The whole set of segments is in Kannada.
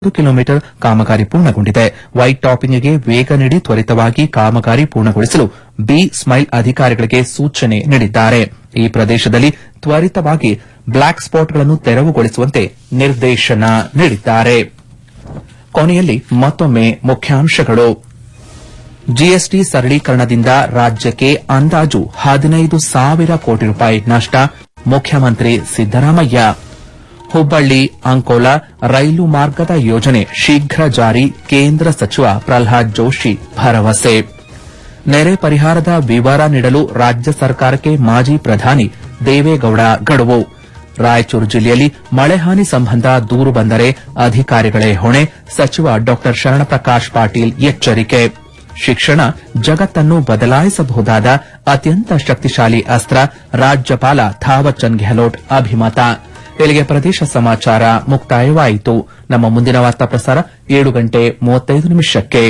ಒಂದು ಕಿಲೋಮೀಟರ್ ಕಾಮಗಾರಿ ಪೂರ್ಣಗೊಂಡಿದೆ ವೈಟ್ ಟಾಪಿಂಗ್ಗೆ ವೇಗ ನೀಡಿ ತ್ವರಿತವಾಗಿ ಕಾಮಗಾರಿ ಪೂರ್ಣಗೊಳಿಸಲು ಬಿ ಸ್ಮೈಲ್ ಅಧಿಕಾರಿಗಳಿಗೆ ಸೂಚನೆ ನೀಡಿದ್ದಾರೆ ಈ ಪ್ರದೇಶದಲ್ಲಿ ತ್ವರಿತವಾಗಿ ಬ್ಲಾಕ್ ಸ್ಪಾಟ್ಗಳನ್ನು ತೆರವುಗೊಳಿಸುವಂತೆ ನಿರ್ದೇಶನ ನೀಡಿದ್ದಾರೆ ಕೊನೆಯಲ್ಲಿ ಮತ್ತೊಮ್ಮೆ ಮುಖ್ಯಾಂಶಗಳು ಜಿಎಸ್ಟಿ ಸರಳೀಕರಣದಿಂದ ರಾಜ್ಯಕ್ಕೆ ಅಂದಾಜು ಹದಿನೈದು ಸಾವಿರ ಕೋಟಿ ರೂಪಾಯಿ ನಷ್ಟ ಮುಖ್ಯಮಂತ್ರಿ ಸಿದ್ದರಾಮಯ್ಯ ಹುಬ್ಬಳ್ಳಿ ಅಂಕೋಲಾ ರೈಲು ಮಾರ್ಗದ ಯೋಜನೆ ಶೀಘ್ರ ಜಾರಿ ಕೇಂದ್ರ ಸಚಿವ ಪ್ರಲ್ಹಾದ್ ಜೋಶಿ ಭರವಸೆ ನೆರೆ ಪರಿಹಾರದ ವಿವರ ನೀಡಲು ರಾಜ್ಯ ಸರ್ಕಾರಕ್ಕೆ ಮಾಜಿ ಪ್ರಧಾನಿ ದೇವೇಗೌಡ ಗಡುವು ರಾಯಚೂರು ಜಿಲ್ಲೆಯಲ್ಲಿ ಮಳೆ ಹಾನಿ ಸಂಬಂಧ ದೂರು ಬಂದರೆ ಅಧಿಕಾರಿಗಳೇ ಹೊಣೆ ಸಚಿವ ಡಾ ಶರಣಪ್ರಕಾಶ್ ಪಾಟೀಲ್ ಎಚ್ಚರಿಕೆ ಶಿಕ್ಷಣ ಜಗತ್ತನ್ನು ಬದಲಾಯಿಸಬಹುದಾದ ಅತ್ಯಂತ ಶಕ್ತಿಶಾಲಿ ಅಸ್ತ್ರ ರಾಜ್ಯಪಾಲ ಥಾವರ್ಚಂದ್ ಗೆಹ್ಲೋಟ್ ಅಭಿಮತ ಇಲ್ಲಿಗೆ ಪ್ರದೇಶ ಸಮಾಚಾರ ಮುಕ್ತಾಯವಾಯಿತು ನಮ್ಮ ಮುಂದಿನ ವಾರ್ತಾ ಪ್ರಸಾರ ಏಳು ಗಂಟೆ ಮೂವತ್ತೈದು ನಿಮಿಷಕ್ಕೆ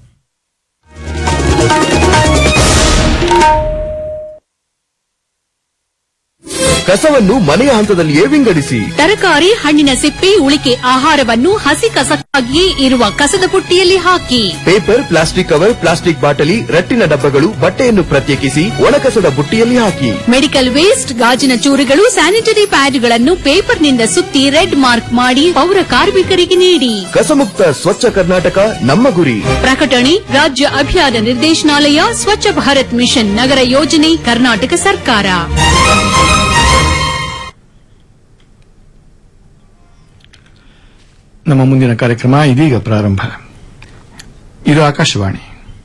ಕಸವನ್ನು ಮನೆಯ ಹಂತದಲ್ಲಿಯೇ ವಿಂಗಡಿಸಿ ತರಕಾರಿ ಹಣ್ಣಿನ ಸಿಪ್ಪೆ ಉಳಿಕೆ ಆಹಾರವನ್ನು ಹಸಿ ಕಸಕ್ಕಾಗಿಯೇ ಇರುವ ಕಸದ ಪುಟ್ಟಿಯಲ್ಲಿ ಹಾಕಿ ಪೇಪರ್ ಪ್ಲಾಸ್ಟಿಕ್ ಕವರ್ ಪ್ಲಾಸ್ಟಿಕ್ ಬಾಟಲಿ ರಟ್ಟಿನ ಡಬ್ಬಗಳು ಬಟ್ಟೆಯನ್ನು ಪ್ರತ್ಯೇಕಿಸಿ ಒಣಕಸದ ಬುಟ್ಟಿಯಲ್ಲಿ ಹಾಕಿ ಮೆಡಿಕಲ್ ವೇಸ್ಟ್ ಗಾಜಿನ ಚೂರುಗಳು ಸ್ಯಾನಿಟರಿ ಪ್ಯಾಡ್ಗಳನ್ನು ಪೇಪರ್ನಿಂದ ಸುತ್ತಿ ರೆಡ್ ಮಾರ್ಕ್ ಮಾಡಿ ಪೌರ ಕಾರ್ಮಿಕರಿಗೆ ನೀಡಿ ಕಸಮುಕ್ತ ಸ್ವಚ್ಛ ಕರ್ನಾಟಕ ನಮ್ಮ ಗುರಿ ಪ್ರಕಟಣೆ ರಾಜ್ಯ ಅಭಿಯಾನ ನಿರ್ದೇಶನಾಲಯ ಸ್ವಚ್ಛ ಭಾರತ್ ಮಿಷನ್ ನಗರ ಯೋಜನೆ ಕರ್ನಾಟಕ ಸರ್ಕಾರ ನಮ್ಮ ಮುಂದಿನ ಕಾರ್ಯಕ್ರಮ ಇದೀಗ ಪ್ರಾರಂಭ ಇದು ಆಕಾಶವಾಣಿ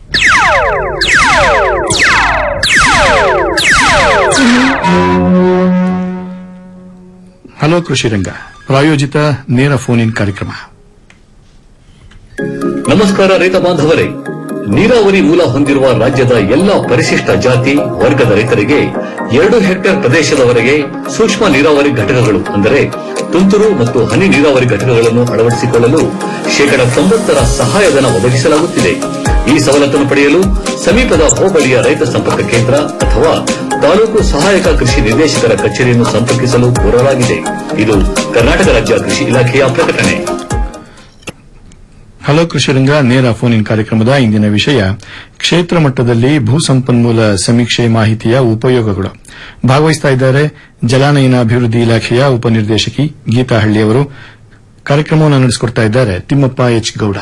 ಹಲೋ ಕೃಷಿ ರಂಗ ಪ್ರಾಯೋಜಿತ ನೇರ ಫೋನ್ ಇನ್ ಕಾರ್ಯಕ್ರಮ ನಮಸ್ಕಾರ ರೈತ ಬಾಂಧವರೇ ನೀರಾವರಿ ಮೂಲ ಹೊಂದಿರುವ ರಾಜ್ಯದ ಎಲ್ಲಾ ಪರಿಶಿಷ್ಟ ಜಾತಿ ವರ್ಗದ ರೈತರಿಗೆ ಎರಡು ಹೆಕ್ಟೇರ್ ಪ್ರದೇಶದವರೆಗೆ ಸೂಕ್ಷ್ಮ ನೀರಾವರಿ ಘಟಕಗಳು ಅಂದರೆ ತುಂತುರು ಮತ್ತು ಹನಿ ನೀರಾವರಿ ಘಟಕಗಳನ್ನು ಅಳವಡಿಸಿಕೊಳ್ಳಲು ಶೇಕಡ ತೊಂಬತ್ತರ ಸಹಾಯಧನ ಒದಗಿಸಲಾಗುತ್ತಿದೆ ಈ ಸವಲತ್ತನ್ನು ಪಡೆಯಲು ಸಮೀಪದ ಹೋಬಳಿಯ ರೈತ ಸಂಪರ್ಕ ಕೇಂದ್ರ ಅಥವಾ ತಾಲೂಕು ಸಹಾಯಕ ಕೃಷಿ ನಿರ್ದೇಶಕರ ಕಚೇರಿಯನ್ನು ಸಂಪರ್ಕಿಸಲು ಕೋರಲಾಗಿದೆ ಇದು ಕರ್ನಾಟಕ ರಾಜ್ಯ ಕೃಷಿ ಇಲಾಖೆಯ ಪ್ರಕಟಣೆ ಹಲೋ ಕೃಷಿ ರಂಗ ನೇರ ಫೋನ್ ಇನ್ ಕಾರ್ಯಕ್ರಮದ ಇಂದಿನ ವಿಷಯ ಕ್ಷೇತ್ರ ಮಟ್ಟದಲ್ಲಿ ಭೂ ಸಂಪನ್ಮೂಲ ಸಮೀಕ್ಷೆ ಮಾಹಿತಿಯ ಉಪಯೋಗಗಳು ಭಾಗವಹಿಸ್ತಾ ಇದ್ದಾರೆ ಜಲಾನಯನ ಅಭಿವೃದ್ಧಿ ಇಲಾಖೆಯ ಉಪನಿರ್ದೇಶಕಿ ಗೀತಾ ಹಳ್ಳಿಯವರು ಕಾರ್ಯಕ್ರಮವನ್ನು ನಡೆಸಿಕೊಡ್ತಾ ಇದ್ದಾರೆ ತಿಮ್ಮಪ್ಪ ಎಚ್ ಗೌಡ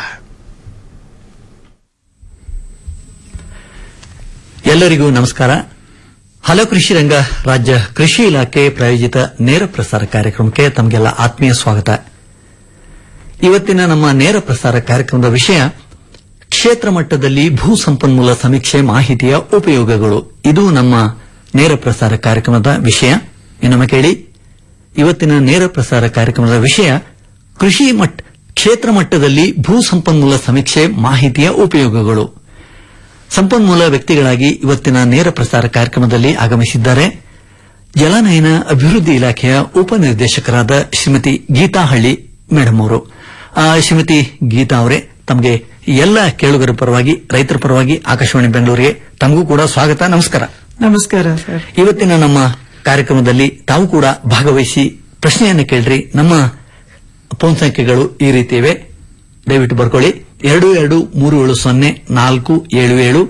ಎಲ್ಲರಿಗೂ ನಮಸ್ಕಾರ ಹಲೋ ಕೃಷಿ ರಂಗ ರಾಜ್ಯ ಕೃಷಿ ಇಲಾಖೆ ಪ್ರಾಯೋಜಿತ ನೇರ ಪ್ರಸಾರ ಕಾರ್ಯಕ್ರಮಕ್ಕೆ ತಮಗೆಲ್ಲ ಆತ್ಮೀಯ ಸ್ವಾಗತ ಇವತ್ತಿನ ನಮ್ಮ ನೇರ ಪ್ರಸಾರ ಕಾರ್ಯಕ್ರಮದ ವಿಷಯ ಕ್ಷೇತ್ರ ಮಟ್ಟದಲ್ಲಿ ಭೂ ಸಂಪನ್ಮೂಲ ಸಮೀಕ್ಷೆ ಮಾಹಿತಿಯ ಉಪಯೋಗಗಳು ಇದು ನಮ್ಮ ನೇರ ಪ್ರಸಾರ ಕಾರ್ಯಕ್ರಮದ ವಿಷಯ ಇನ್ನೊಮ್ಮೆ ಕೇಳಿ ಇವತ್ತಿನ ನೇರ ಪ್ರಸಾರ ಕಾರ್ಯಕ್ರಮದ ವಿಷಯ ಕೃಷಿ ಮಟ್ಟ ಕ್ಷೇತ್ರ ಮಟ್ಟದಲ್ಲಿ ಭೂ ಸಂಪನ್ಮೂಲ ಸಮೀಕ್ಷೆ ಮಾಹಿತಿಯ ಉಪಯೋಗಗಳು ಸಂಪನ್ಮೂಲ ವ್ಯಕ್ತಿಗಳಾಗಿ ಇವತ್ತಿನ ನೇರ ಪ್ರಸಾರ ಕಾರ್ಯಕ್ರಮದಲ್ಲಿ ಆಗಮಿಸಿದ್ದಾರೆ ಜಲಾನಯನ ಅಭಿವೃದ್ಧಿ ಇಲಾಖೆಯ ಉಪನಿರ್ದೇಶಕರಾದ ಶ್ರೀಮತಿ ಗೀತಾ ಹಳ್ಳಿ ಮೇಡಮ್ ಅವರು ಆ, ಶ್ರೀಮತಿ ಗೀತಾ ಅವರೇ ತಮಗೆ ಎಲ್ಲ ಕೇಳುಗರ ಪರವಾಗಿ ರೈತರ ಪರವಾಗಿ ಆಕಾಶವಾಣಿ ಬೆಂಗಳೂರಿಗೆ ತಮಗೂ ಕೂಡ ಸ್ವಾಗತ ನಮಸ್ಕಾರ ನಮಸ್ಕಾರ ಸರ್ ಇವತ್ತಿನ ನಮ್ಮ ಕಾರ್ಯಕ್ರಮದಲ್ಲಿ ತಾವು ಕೂಡ ಭಾಗವಹಿಸಿ ಪ್ರಶ್ನೆಯನ್ನು ಕೇಳ್ರಿ ನಮ್ಮ ಫೋನ್ ಸಂಖ್ಯೆಗಳು ಈ ರೀತಿ ಇವೆ ದಯವಿಟ್ಟು ಬರ್ಕೊಳ್ಳಿ ಎರಡು ಎರಡು ಮೂರು ಏಳು ಸೊನ್ನೆ ನಾಲ್ಕು ಏಳು ಏಳು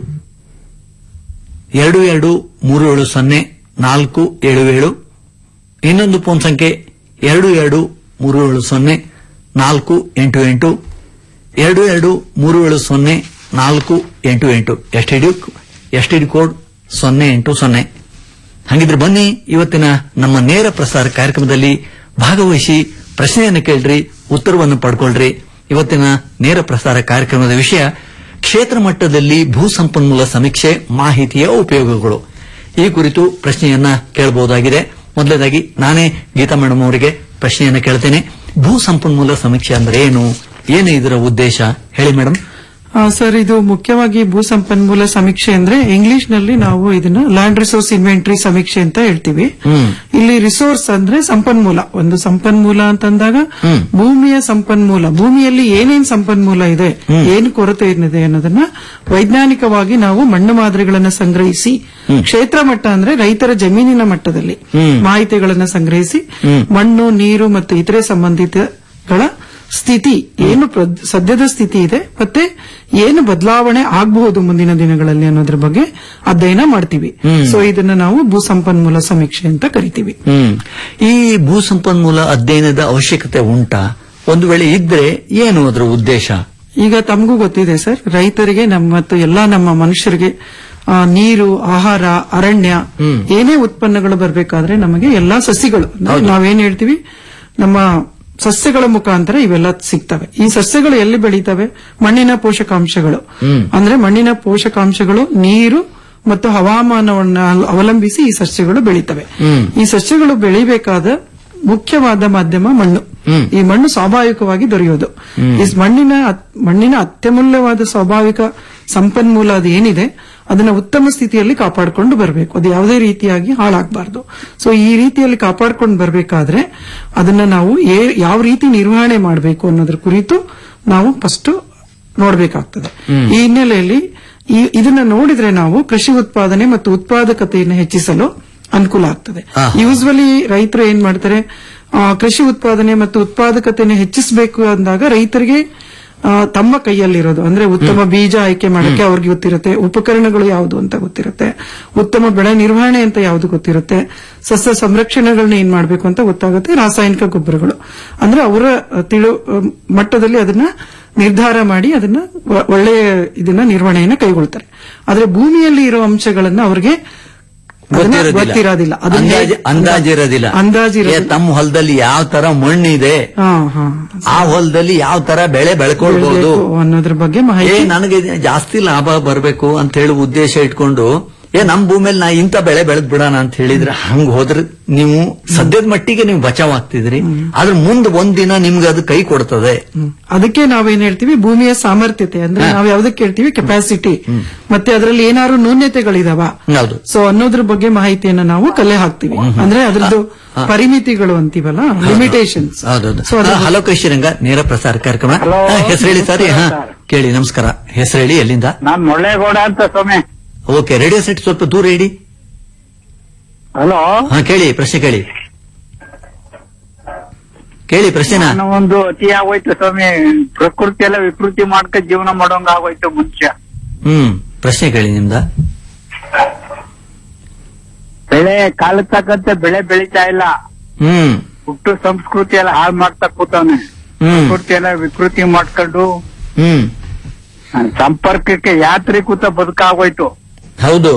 ಎರಡು ಎರಡು ಮೂರು ಏಳು ಸೊನ್ನೆ ನಾಲ್ಕು ಏಳು ಏಳು ಇನ್ನೊಂದು ಫೋನ್ ಸಂಖ್ಯೆ ಎರಡು ಎರಡು ಮೂರು ಏಳು ಸೊನ್ನೆ ನಾಲ್ಕು ಎಂಟು ಎಂಟು ಎರಡು ಎರಡು ಮೂರು ಏಳು ಸೊನ್ನೆ ನಾಲ್ಕು ಎಂಟು ಎಂಟು ಎಸ್ಟಿಡಿ ಎಸ್ಟಿಡಿ ಕೋಡ್ ಸೊನ್ನೆ ಎಂಟು ಸೊನ್ನೆ ಹಾಗಿದ್ರೆ ಬನ್ನಿ ಇವತ್ತಿನ ನಮ್ಮ ನೇರ ಪ್ರಸಾರ ಕಾರ್ಯಕ್ರಮದಲ್ಲಿ ಭಾಗವಹಿಸಿ ಪ್ರಶ್ನೆಯನ್ನು ಕೇಳ್ರಿ ಉತ್ತರವನ್ನು ಪಡ್ಕೊಳ್ರಿ ಇವತ್ತಿನ ನೇರ ಪ್ರಸಾರ ಕಾರ್ಯಕ್ರಮದ ವಿಷಯ ಕ್ಷೇತ್ರ ಮಟ್ಟದಲ್ಲಿ ಭೂ ಸಂಪನ್ಮೂಲ ಸಮೀಕ್ಷೆ ಮಾಹಿತಿಯ ಉಪಯೋಗಗಳು ಈ ಕುರಿತು ಪ್ರಶ್ನೆಯನ್ನ ಕೇಳಬಹುದಾಗಿದೆ ಮೊದಲನೇದಾಗಿ ನಾನೇ ಗೀತಾ ಮೇಡಮ್ ಅವರಿಗೆ ಪ್ರಶ್ನೆಯನ್ನ ಕೇಳ್ತೇನೆ ಭೂ ಸಂಪನ್ಮೂಲ ಸಮೀಕ್ಷೆ ಅಂದ್ರೆ ಏನು ಏನು ಇದರ ಉದ್ದೇಶ ಹೇಳಿ ಮೇಡಮ್ ಆ, ಸರ್ ಇದು ಮುಖ್ಯವಾಗಿ ಭೂ ಸಂಪನ್ಮೂಲ ಸಮೀಕ್ಷೆ ಅಂದ್ರೆ ಇಂಗ್ಲಿಷ್ ನಲ್ಲಿ ನಾವು ಇದನ್ನ ಲ್ಯಾಂಡ್ ರಿಸೋರ್ಸ್ ಇನ್ವೆಂಟರಿ ಸಮೀಕ್ಷೆ ಅಂತ ಹೇಳ್ತೀವಿ ಹ್ಮ್. ಇಲ್ಲಿ ರಿಸೋರ್ಸ್ ಅಂದ್ರೆ ಸಂಪನ್ಮೂಲ ಒಂದು ಸಂಪನ್ಮೂಲ ಅಂತಂದಾಗ ಭೂಮಿಯ ಸಂಪನ್ಮೂಲ ಭೂಮಿಯಲ್ಲಿ ಏನೇನ್ ಸಂಪನ್ಮೂಲ ಇದೆ ಏನು ಕೊರತೆ ಏನಿದೆ ಅನ್ನೋದನ್ನ ವೈಜ್ಞಾನಿಕವಾಗಿ ನಾವು ಮಣ್ಣು ಮಾದರಿಗಳನ್ನ ಸಂಗ್ರಹಿಸಿ ಕ್ಷೇತ್ರ ಮಟ್ಟ ಅಂದ್ರೆ ರೈತರ ಜಮೀನಿನ ಮಟ್ಟದಲ್ಲಿ ಮಾಹಿತಿಗಳನ್ನ ಸಂಗ್ರಹಿಸಿ ಮಣ್ಣು ನೀರು ಮತ್ತು ಇತರೆ ಸಂಬಂಧಿತಗಳ ಸ್ಥಿತಿ ಏನು ಪ್ರ- ಸದ್ಯದ ಸ್ಥಿತಿ ಇದೆ ಮತ್ತೆ ಏನು ಬದಲಾವಣೆ ಆಗಬಹುದು ಮುಂದಿನ ದಿನಗಳಲ್ಲಿ ಅನ್ನೋದ್ರ ಬಗ್ಗೆ ಅಧ್ಯಯನ ಮಾಡ್ತೀವಿ ಸೊ ಇದನ್ನ ನಾವು ಭೂ ಸಂಪನ್ಮೂಲ ಸಮೀಕ್ಷೆ ಅಂತ ಕರಿತೀವಿ ಹ್ಮ್ ಈ ಭೂ ಸಂಪನ್ಮೂಲ ಅಧ್ಯಯನದ ಅವಶ್ಯಕತೆ ಉಂಟಾ ಒಂದು ವೇಳೆ ಇದ್ರೆ ಏನು ಅದರ ಉದ್ದೇಶ ಈಗ ತಮಗೂ ಗೊತ್ತಿದೆ ಸರ್ ರೈತರಿಗೆ ನಮ್ಮ ಮತ್ತು ಎಲ್ಲಾ ನಮ್ಮ ಮನುಷ್ಯರಿಗೆ ಆ, ನೀರು ಆಹಾರ ಅರಣ್ಯ ಏನೇ ಉತ್ಪನ್ನಗಳು ಬರಬೇಕಾದ್ರೆ ನಮಗೆ ಎಲ್ಲಾ ಸಸ್ಯಗಳು ಅಂದ್ರೆ ನಾವೇನ್ ಹೇಳ್ತೀವಿ ನಮ್ಮ ಸಸ್ಯಗಳ ಮುಖಾಂತರ ಇವೆಲ್ಲ ಸಿಗ್ತವೆ ಈ ಸಸ್ಯಗಳು ಎಲ್ಲಿ ಬೆಳೀತವೆ ಮಣ್ಣಿನ ಪೋಷಕಾಂಶಗಳು ಅಂದ್ರೆ ಮಣ್ಣಿನ ಪೋಷಕಾಂಶಗಳು ನೀರು ಮತ್ತು ಹವಾಮಾನವನ್ನ ಅವಲಂಬಿಸಿ ಈ ಸಸ್ಯಗಳು ಬೆಳೀತವೆ ಈ ಸಸ್ಯಗಳು ಬೆಳಿಬೇಕಾದ ಮುಖ್ಯವಾದ ಮಾಧ್ಯಮ ಮಣ್ಣು ಈ ಮಣ್ಣು ಸ್ವಾಭಾವಿಕವಾಗಿ ದೊರೆಯೋದು ಈ ಮಣ್ಣಿನ ಅತ್- ಮಣ್ಣಿನ ಅತ್ಯಮೂಲ್ಯವಾದ ಸ್ವಾಭಾವಿಕ ಸಂಪನ್ಮೂಲ ಅದು ಏನಿದೆ ಅದನ್ನ ಉತ್ತಮ ಸ್ಥಿತಿಯಲ್ಲಿ ಕಾಪಾಡಿಕೊಂಡು ಬರಬೇಕು ಅದು ಯಾವುದೇ ರೀತಿಯಾಗಿ ಹಾಳಾಗಬಾರದು ಸೊ ಈ ರೀತಿಯಲ್ಲಿ ಕಾಪಾಡ್ಕೊಂಡು ಬರಬೇಕಾದ್ರೆ ಅದನ್ನ ನಾವು ಏ- ಯಾವ ರೀತಿ ನಿರ್ವಹಣೆ ಮಾಡಬೇಕು ಅನ್ನೋದ್ರ ಕುರಿತು ನಾವು ಫಸ್ಟ್ ನೋಡಬೇಕಾಗ್ತದೆ ಈ ಹಿನ್ನೆಲೆಯಲ್ಲಿ ಈ ಇದನ್ನ ನೋಡಿದ್ರೆ ನಾವು ಕೃಷಿ ಉತ್ಪಾದನೆ ಮತ್ತು ಉತ್ಪಾದಕತೆಯನ್ನು ಹೆಚ್ಚಿಸಲು ಅನುಕೂಲ ಆಗ್ತದೆ ಯೂಸ್ವಲಿ ರೈತರು ಏನ್ ಮಾಡ್ತಾರೆ ಆ, ಕೃಷಿ ಉತ್ಪಾದನೆ ಮತ್ತು ಉತ್ಪಾದಕತೆಯನ್ನು ಹೆಚ್ಚಿಸಬೇಕು ಅಂದಾಗ ರೈತರಿಗೆ ಆ, ತಮ್ಮ ಕೈಯಲ್ಲಿರೋದು ಅಂದ್ರೆ ಉತ್ತಮ ಬೀಜ ಆಯ್ಕೆ ಮಾಡಕ್ಕೆ ಅವ್ರಿಗೆ ಗೊತ್ತಿರುತ್ತೆ ಉಪಕರಣಗಳು ಯಾವುದು ಅಂತ ಗೊತ್ತಿರುತ್ತೆ ಉತ್ತಮ ಬೆಳೆ ನಿರ್ವಹಣೆ ಅಂತ ಯಾವುದು ಗೊತ್ತಿರುತ್ತೆ ಸಸ್ಯ ಸಂರಕ್ಷಣೆಗಳನ್ನ ಏನ್ ಮಾಡಬೇಕು ಅಂತ ಗೊತ್ತಾಗುತ್ತೆ ರಾಸಾಯನಿಕ ಗೊಬ್ಬರಗಳು ಅಂದ್ರೆ ಅವರ ತಿಳು ಮಟ್ಟದಲ್ಲಿ ಅದನ್ನ ನಿರ್ಧಾರ ಮಾಡಿ ಅದನ್ನ ಒ- ಒಳ್ಳೆಯ ಇದನ್ನ ನಿರ್ವಹಣೆಯನ್ನ ಕೈಗೊಳ್ತಾರೆ ಆದ್ರೆ ಭೂಮಿಯಲ್ಲಿ ಇರೋ ಅಂಶಗಳನ್ನ ಅವ್ರಿಗೆ ಅದನ್ನ ಗೊತ್ತಿರೋದಿಲ್ಲ ಅದನ್ನ ಅಂದಾಜ್- ಹೇಗೆ- ಅಂದಾಜಿರೋದಿಲ್ಲ ಅಂದಾಜಿರೋದಿಲ್ಲ. ಏ, ತಮ್ಮ ಹೊಲದಲ್ಲಿ ಯಾವ ತರ ಮಣ್ಣಿದೆ ಹಾ ಹಾ ಆ ಹೊಲದಲ್ಲಿ ಯಾವ ತರ ಬೆಳೆ ಬೆಳ್ಕೊಳ್ಬಹುದು ಬೆಳ್ಬೇಕು ಅನ್ನೋದ್ರ ಬಗ್ಗೆ ಏ ಮಾಹಿತಿ ನನಗೆ ಜಾಸ್ತಿ ಲಾಭ ಬರಬೇಕು ಅಂತ ಹೇಳಿ ಉದ್ದೇಶ ಇಟ್ಕೊಂಡು ಏ ನಮ್ ಭೂಮಿಯಲ್ಲಿ ನಾ ಇಂಥ ಬೆಳೆ ಬೆಳೆದ್ ಬಿಡೋಣ ಅಂತ ಹೇಳಿದ್ರೆ ಹಂಗ ಹೋದ್ರೆ ನೀವು ಸದ್ಯದ ಮಟ್ಟಿಗೆ ನೀವು ಬಚಾವ್ ಆಗ್ತಿದ್ರಿ ಆದ್ರೆ ಮುಂದೆ ಒಂದಿನ ನಿಮ್ಗೆ ಅದು ಕೈ ಕೊಡ್ತದೆ ಹ್ಮ್. ಅದಕ್ಕೆ ನಾವೇನ್ ಹೇಳ್ತೀವಿ ಭೂಮಿಯ ಸಾಮರ್ಥ್ಯತೆ ಅಂದ್ರೆ ನಾವ್ ಯಾವ್ದಕ್ಕೆ ಹೇಳ್ತೀವಿ ಕೆಪಾಸಿಟಿ ಮತ್ತೆ ಅದರಲ್ಲಿ ಏನಾದ್ರು ನ್ಯೂನ್ಯತೆಗಳಿದಾವ ಹೌದು ಸೊ ಅನ್ನೋದ್ರ ಬಗ್ಗೆ ಮಾಹಿತಿಯನ್ನ ನಾವು ಕಲೆ ಹಾಕ್ತಿವಿ ಅಂದ್ರೆ ಅದ್ರದ್ದು ಪರಿಮಿತಿಗಳು ಅಂತೀವಲ್ಲ ಲಿಮಿಟೇಷನ್ಸ್ ಹೌದೌದು ಸೊ ಅದ್ರ ಹಾ, ಹಲೋ ಕೃಷಿರಂಗ ನೇರ ಪ್ರಸಾರ ಕಾರ್ಯಕ್ರಮ ಹೆಸರು ಹೇಳಿ ಸರ್ ಹಾ ಕೇಳಿ ನಮಸ್ಕಾರ ಹೆಸರು ಹೇಳಿ ಎಲ್ಲಿಂದ ನಾನ್ ಮುಳ್ಳೇಗೌಡ ಅಂತ ಸ್ವಾಮಿ ಓಕೆ ರೇಡಿಯೋ ಸೆಟ್ ಸ್ವಲ್ಪ ದೂರ ಇಡಿ ಹಲೋ ಹಾ ಕೇಳಿ ಪ್ರಶ್ನೆ ಕೇಳಿ ಕೇಳಿ ಪ್ರಶ್ನೆನಾ ನಾನು ಒಂದು ಅತಿ ಆಗೋಯ್ತು ಸ್ವಾಮಿ ಪ್ರಕೃತಿ ಎಲ್ಲ ವಿಕೃತಿ ಮಾಡ್ಕ ಜೀವನ ಮಾಡೋಂಗ ಆಗೋಯ್ತು ಮನುಷ್ಯ ಹ್ಮ್ ಪ್ರಶ್ನೆ ಕೇಳಿ ನಿಮ್ದ ಬೆಳೆ ಕಾಲ ತಕ್ಕಂತೆ ಬೆಳೆ ಬೆಳೀತಾ ಇಲ್ಲ ಹ್ಮ್ ಹುಟ್ಟು ಸಂಸ್ಕೃತಿ ಎಲ್ಲ ಹಾಳು ಮಾಡ್ತಾ ಕೂತವನೆ ಹ್ಮ್ ಪ್ರಕೃತಿ ಎಲ್ಲ ವಿಕೃತಿ ಮಾಡ್ಕೊಂಡು ಹ್ಮ್ ಆ, ಸಂಪರ್ಕಕ್ಕೆ ಯಾತ್ರಿಕೂತ ಬದುಕಾಗೋಯ್ತು ಹೌದು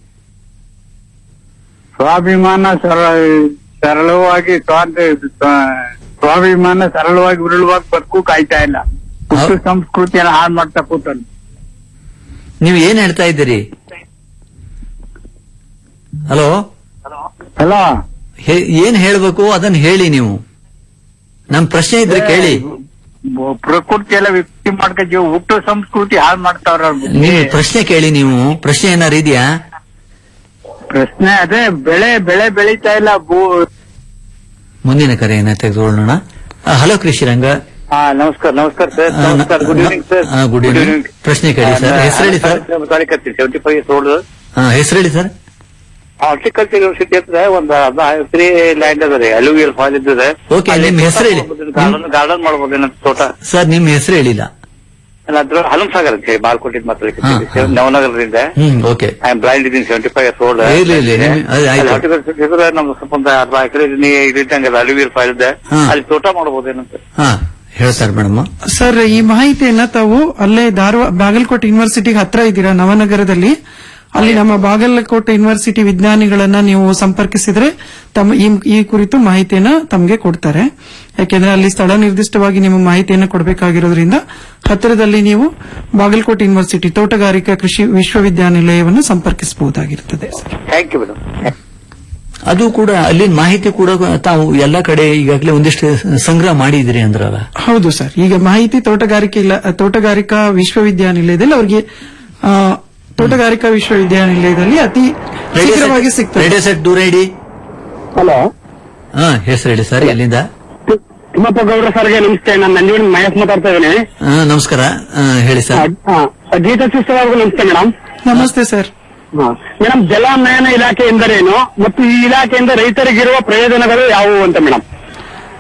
ಸ್ವಾಭಿಮಾನ ಸರಳ ಸರಳವಾಗಿ ಸ್ವಾತ- ಸ್ವ- ಸ್ವಾಭಿಮಾನ ಸರಳವಾಗಿ ಉರುಳುವಾಗಿ ಬದುಕು ಕಾಯ್ತಾ ಇಲ್ಲ ಹುಟ್ಟು ಹೌದ್. ಸಂಸ್ಕೃತಿ ಎಲ್ಲ ಹಾಳು ಮಾಡ್ತಾ ಕೂತಾನೆ ನೀವು ಏನ್ ಹೇಳ್ತಾ ಇದ್ದೀರಿ ಹಲೋ ಹಲೋ ಏನ್ ಹೇಳ್ಬೇಕು ಅದನ್ನ ಹೇಳಿ ನೀವು ನಮ್ ಪ್ರಶ್ನೆ ಇದ್ರೆ ಕೇಳಿ ಬ- ಪ್ರಕೃತಿ ಎಲ್ಲ ವಿಕೃತಿ ಮಾಡ್ಕ ಜೀವ ಹುಟ್ಟು ಸಂಸ್ಕೃತಿ ಹಾಳು ಮಾಡ್ತಾವ್ರ ಅವ್ರ್ ಬುದ್ಧಿ. ನೀವು ಪ್ರಶ್ನೆ ಕೇಳಿ ನೀವು ಪ್ರಶ್ನೆ ಏನಾರು ಇದೆಯಾ ಪ್ರಶ್ನೆ ಅದೇ ಬೆಳೆ ಬೆಳೆ ಬೆಳೀತಾ ಇಲ್ಲ ಭೂ ಮುಂದಿನ ಕರೆಯನ್ನ ತೆಗೆದುಕೊಳ್ಳೋಣ ಹಲೋ ಕೃಷಿರಂಗ ಹಾ ನಮಸ್ಕಾರ ನಮಸ್ಕಾರ ಸರ್ ಆ, ನಮಸ್ಕಾರ ಗುಡ್ ಈವ್ನಿಂಗ್ ಸರ್ ಆ, good evening. ಪ್ರಶ್ನೆ ಕೇಳಿ ಸರ್. ಹೆಸರು ಹೇಳಿ sir. Seventy five years old ಹಾ ಹೆಸರು ಹೇಳಿ ಸರ್ ಹಾರ್ಟಿಕಲ್ಚರ್ ಯೂನಿವರ್ಸಿಟಿ ಹತ್ರ ಒಂದು ಫ್ರೀ ಲ್ಯಾಂಡ್ ಅದ ರೀ ಅಲುವಿಯಲ್ ಫಾಲ್ ಇದ್ದದೆ Okay, ನಿಮ್ ಹೆಸ್ರು ಹೇಳಿ. ಗಾರ್ಡನ್ ಗಾರ್ಡನ್ ಮಾಡ್ಬೋದು ಏನಂತ ತೋಟ ಸರ್ ನಿಮ್ ಹೆಸರು ಹೇಳಿಲ್ಲ ಅದ್ರ ಹಲಂಸಾಗರ್ ಅಂತ ಹೇಳಿ ಬಾಲ್ಕೋಟಿದ್ ಮಾತಾಡ್ಲಿಕ್ಕೆ ಹಾ, ಹಾ. ನವನಗರದಿಂದ hmm okay I am blind ಇದೀನಿ ಸೆವೆಂಟಿ ಫೈವ್ ಇಯರ್ಸ್ ಓಲ್ಡ್ ಇಲ್ಲ, ಇಲ್ಲ, ನಿಮ್- ಅದು ಆಯ್ತು. ಹಾರ್ಟಿಕಲ್ಚರ್ ನಮ್ದು ಸ್ವಲ್ಪ ಒಂದು ಅರ್ಧ ಎಕರೆ ಇದ್ದಂಗೆ ಅಲುವಿಯಲ್ ಫಾಲ್ ಇದೆ ಹಾ. ಅಲ್ಲಿ ತೋಟ ಮಾಡ್ಬೋದು ಏನಂತ ಹಾ ಹೇಳ್ತಾರೆ ಮೇಡಮ್ ಸರ್ ಈ ಮಾಹಿತಿಯನ್ನ ತಾವು ಅಲ್ಲೇ ಧಾರವಾಡ ಬಾಗಲಕೋಟೆ ಯೂನಿವರ್ಸಿಟಿಗೆ ಹತ್ರ ಇದ್ದೀರಾ ನವನಗರದಲ್ಲಿ ಅಲ್ಲಿ ನಮ್ಮ ಬಾಗಲಕೋಟೆ ಯೂನಿವರ್ಸಿಟಿ ವಿಜ್ಞಾನಿಗಳನ್ನ ನೀವು ಸಂಪರ್ಕಿಸಿದ್ರೆ ತಮ್ಮ ಈ ಈ ಕುರಿತು ಮಾಹಿತಿಯನ್ನ ತಮಗೆ ಕೊಡ್ತಾರೆ ಯಾಕೆಂದ್ರೆ ಅಲ್ಲಿ ಸ್ಥಳ ನಿರ್ದಿಷ್ಟವಾಗಿ ನಿಮ್ಮ ಮಾಹಿತಿಯನ್ನ ಕೊಡಬೇಕಾಗಿರೋದ್ರಿಂದ ಹತ್ತಿರದಲ್ಲಿ ನೀವು ಬಾಗಲಕೋಟೆ ಯೂನಿವರ್ಸಿಟಿ ತೋಟಗಾರಿಕಾ ಕೃಷಿ ವಿಶ್ವವಿದ್ಯಾನಿಲಯವನ್ನು ಸಂಪರ್ಕಿಸಬಹುದಾಗಿರುತ್ತದೆ ಸರ್ ಥ್ಯಾಂಕ್ ಯು ಮೇಡಮ್ ಅದು ಕೂಡ ಅಲ್ಲಿನ ಮಾಹಿತಿ ಕೂಡ ತಾವು ಎಲ್ಲ ಕಡೆ ಈಗಾಗಲೇ ಒಂದಿಷ್ಟು ಸಂಗ್ರಹ ಮಾಡಿದಿರಿ ಅಂದ್ರಲ್ಲ ಹೌದು ಸರ್ ಈಗ ಮಾಹಿತಿ ತೋಟಗಾರಿಕೆ ಇಲ್ಲ ತೋಟಗಾರಿಕಾ ವಿಶ್ವವಿದ್ಯಾನಿಲಯದಲ್ಲಿ ಅವರಿಗೆ ಆ, ತೋಟಗಾರಿಕಾ ವಿಶ್ವವಿದ್ಯಾನಿಲಯದಲ್ಲಿ ಅತಿ ಶೀಘ್ರವಾಗಿ ಸಿಗ್ತದೆ ರೇಡಿಯೋ ಸೆಟ್ ದೂರ ಇಡಿ ಹಲೋ ಹಾ ಹೆಸರು ಹೇಳಿ ಸರ್ ಎಲ್ಲಿಂದ ತಿಮ್ಮಪ್ಪ ಗೌಡ್ರ ಸರ್ಗೆ ನಮಸ್ತೆ ನಾನು ನಂಜುವಿನ ಮಹೇಶ್ ಮಾತಾಡ್ತಾ ಇದ್ದೀನಿ ಹಾ, ನಮಸ್ಕಾರ ಹಾ, ಹೇಳಿ ಸರ್ ಗೀತಾ ಶಿಸ್ತವಾಗೂ ನಮಸ್ತೆ ಮೇಡಮ್ ನಮಸ್ತೆ ಸರ್ ಮೇಡಮ್ ಜಲನಯನ ಇಲಾಖೆ ಎಂದರೇನು ಮತ್ತು ಈ ಇಲಾಖೆಯಿಂದ ರೈತರಿಗಿರುವ ಪ್ರಯೋಜನಗಳು ಯಾವುವು ಅಂತ ಮೇಡಮ್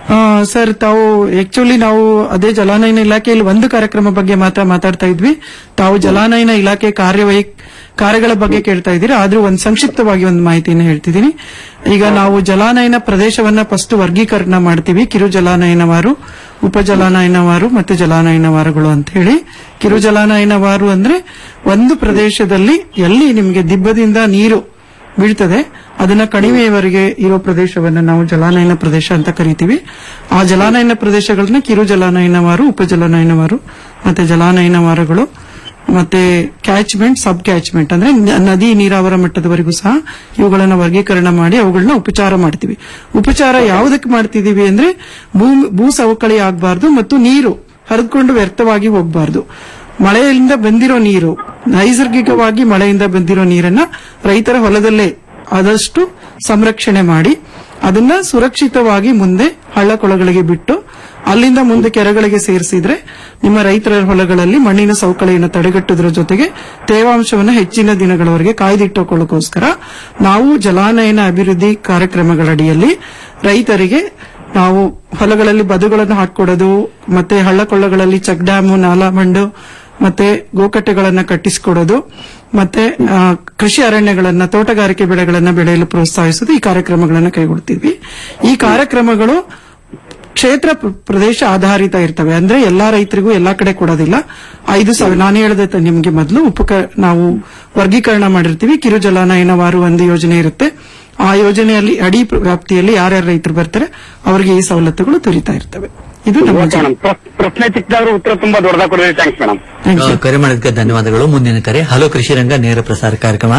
ಆ, ಸರ್ ತಾವು ಆಕ್ಚುಲಿ ನಾವು ಅದೇ ಜಲಾನಯನ ಇಲಾಖೆಯಲ್ಲಿ ಒಂದು ಕಾರ್ಯಕ್ರಮ ಬಗ್ಗೆ ಮಾತ್ರ ಮಾತಾಡ್ತಾ ಇದ್ವಿ ತಾವು ಜಲಾನಯನ ಇಲಾಖೆ ಕಾರ್ಯವೈ ಕಾರ್ಯಗಳ ಬಗ್ಗೆ ಕೇಳ್ತಾ ಇದ್ದೀರಾ ಆದ್ರೂ ಒಂದು ಸಂಕ್ಷಿಪ್ತವಾಗಿ ಒಂದು ಮಾಹಿತಿಯನ್ನು ಹೇಳ್ತಿದ್ದೀನಿ ಈಗ ನಾವು ಜಲಾನಯನ ಪ್ರದೇಶವನ್ನ ಫಸ್ಟ್ ವರ್ಗೀಕರಣ ಮಾಡ್ತೀವಿ ಕಿರು ಜಲಾನಯನವಾರು ಉಪ ಜಲಾನಯನವಾರು ಮತ್ತು ಜಲಾನಯನವಾರುಗಳು ಅಂತ ಹೇಳಿ ಕಿರು ಜಲಾನಯನವಾರು ಅಂದ್ರೆ ಒಂದು ಪ್ರದೇಶದಲ್ಲಿ ಎಲ್ಲಿ ನಿಮಗೆ ದಿಬ್ಬದಿಂದ ನೀರು ಬೀಳ್ತದೆ ಅದನ್ನ ಕಣಿವೆಯವರೆಗೆ ಇರೋ ಪ್ರದೇಶವನ್ನ ನಾವು ಜಲಾನಯನ ಪ್ರದೇಶ ಅಂತ ಕರಿತೀವಿ ಆ ಜಲಾನಯನ ಪ್ರದೇಶಗಳನ್ನ ಕಿರು ಜಲಾನಯನವಾರು ಉಪ ಜಲಾನಯನವಾರು ಮತ್ತೆ ಜಲಾನಯನವಾರಗಳು ಮತ್ತೆ ಕ್ಯಾಚ್ಮೆಂಟ್ ಸಬ್ ಕ್ಯಾಚ್ಮೆಂಟ್ ಅಂದ್ರೆ ನ- ನದಿ ನೀರಾವರ ಮಟ್ಟದವರೆಗೂ ಸಹ ಇವುಗಳನ್ನ ವರ್ಗೀಕರಣ ಮಾಡಿ ಅವುಗಳನ್ನ ಉಪಚಾರ ಮಾಡ್ತೀವಿ ಉಪಚಾರ ಯಾವುದಕ್ಕೆ ಮಾಡ್ತಿದೀವಿ ಅಂದ್ರೆ ಭೂ ಭೂ ಸವಕಳಿ ಆಗಬಾರ್ದು ಮತ್ತು ನೀರು ಹರಿದುಕೊಂಡು ವ್ಯರ್ಥವಾಗಿ ಹೋಗಬಾರ್ದು ಮಳೆಯಿಂದ ಬಂದಿರೋ ನೀರು ನೈಸರ್ಗಿಕವಾಗಿ ಮಳೆಯಿಂದ ಬಂದಿರೋ ನೀರನ್ನ ರೈತರ ಹೊಲದಲ್ಲೇ ಆದಷ್ಟು ಸಂರಕ್ಷಣೆ ಮಾಡಿ ಅದನ್ನ ಸುರಕ್ಷಿತವಾಗಿ ಮುಂದೆ ಹಳ್ಳ ಕೊಳಗಳಿಗೆ ಬಿಟ್ಟು ಅಲ್ಲಿಂದ ಮುಂದೆ ಕೆರೆಗಳಿಗೆ ಸೇರಿಸಿದ್ರೆ ನಿಮ್ಮ ರೈತರ ಹೊಲಗಳಲ್ಲಿ ಮಣ್ಣಿನ ಸವಕಳಿಯನ್ನು ತಡೆಗಟ್ಟುವುದರ ಜೊತೆಗೆ ತೇವಾಂಶವನ್ನು ಹೆಚ್ಚಿನ ದಿನಗಳವರೆಗೆ ಕಾಯ್ದಿಟ್ಟುಕೊಳ್ಳೋಕೋಸ್ಕರ ನಾವು ಜಲಾನಯನ ಅಭಿವೃದ್ಧಿ ಕಾರ್ಯಕ್ರಮಗಳಡಿಯಲ್ಲಿ ರೈತರಿಗೆ ನಾವು ಹೊಲಗಳಲ್ಲಿ ಬದುಗಳನ್ನು ಹಾಕೊಡೋದು ಮತ್ತೆ ಹಳ್ಳ ಕೊಳ್ಳಗಳಲ್ಲಿ ಚೆಕ್ ಡ್ಯಾಮು ನಾಲಾ ಬಂಡು ಮತ್ತೆ ಗೋಕಟ್ಟೆಗಳನ್ನ ಕಟ್ಟಿಸಿಕೊಡೋದು ಮತ್ತೆ ಆ, ಕೃಷಿ ಅರಣ್ಯಗಳನ್ನ ತೋಟಗಾರಿಕೆ ಬೆಳೆಗಳನ್ನ ಬೆಳೆಯಲು ಪ್ರೋತ್ಸಾಹಿಸೋದು ಈ ಕಾರ್ಯಕ್ರಮಗಳನ್ನ ಕೈಗೊಳ್ತೀವಿ ಈ ಕಾರ್ಯಕ್ರಮಗಳು ಕ್ಷೇತ್ರ ಪ್ರ- ಪ್ರದೇಶ ಆಧಾರಿತ ಇರ್ತವೆ ಅಂದ್ರೆ ಎಲ್ಲಾ ರೈತರಿಗೂ ಎಲ್ಲಾ ಕಡೆ ಕೊಡೋದಿಲ್ಲ ಐದು ಸಾವಿರ ನಾನು ಹೇಳಿದೆ ತ- ನಿಮ್ಗೆ ಮೊದಲು ಉಪಕ ನಾವು ವರ್ಗೀಕರಣ ಮಾಡಿರ್ತೀವಿ ಕಿರು ಜಲಾನಯನವಾರು ಒಂದು ಯೋಜನೆ ಇರುತ್ತೆ ಆ ಯೋಜನೆಯಲ್ಲಿ ಅಡಿ ಪ್ರ- ವ್ಯಾಪ್ತಿಯಲ್ಲಿ ಯಾರ್ಯಾರು ರೈತರು ಬರ್ತಾರೆ ಅವರಿಗೆ ಈ ಸವಲತ್ತುಗಳು ದೊರೀತಾ ಇರ್ತವೆ ಇದು ನಮ್ಮ ಓಕೆ ಮೇಡಮ್ ಪ್ರಶ್ನೆ ಚಿಕ್ಕದಾದ್ರೂ ಉತ್ತರ ತುಂಬಾ ದೊಡ್ಡದಾಗ ಕೊಡಿದ್ರಿ ಥ್ಯಾಂಕ್ಸ್ ಮೇಡಮ್ Thank you. ಆ, ಕರೆ ಮಾಡಿದ್ದಕ್ಕೆ ಧನ್ಯವಾದಗಳು ಮುಂದಿನ ಕರೆ ಹಲೋ ಕೃಷಿ ರಂಗ ನೇರ ಪ್ರಸಾರ ಕಾರ್ಯಕ್ರಮ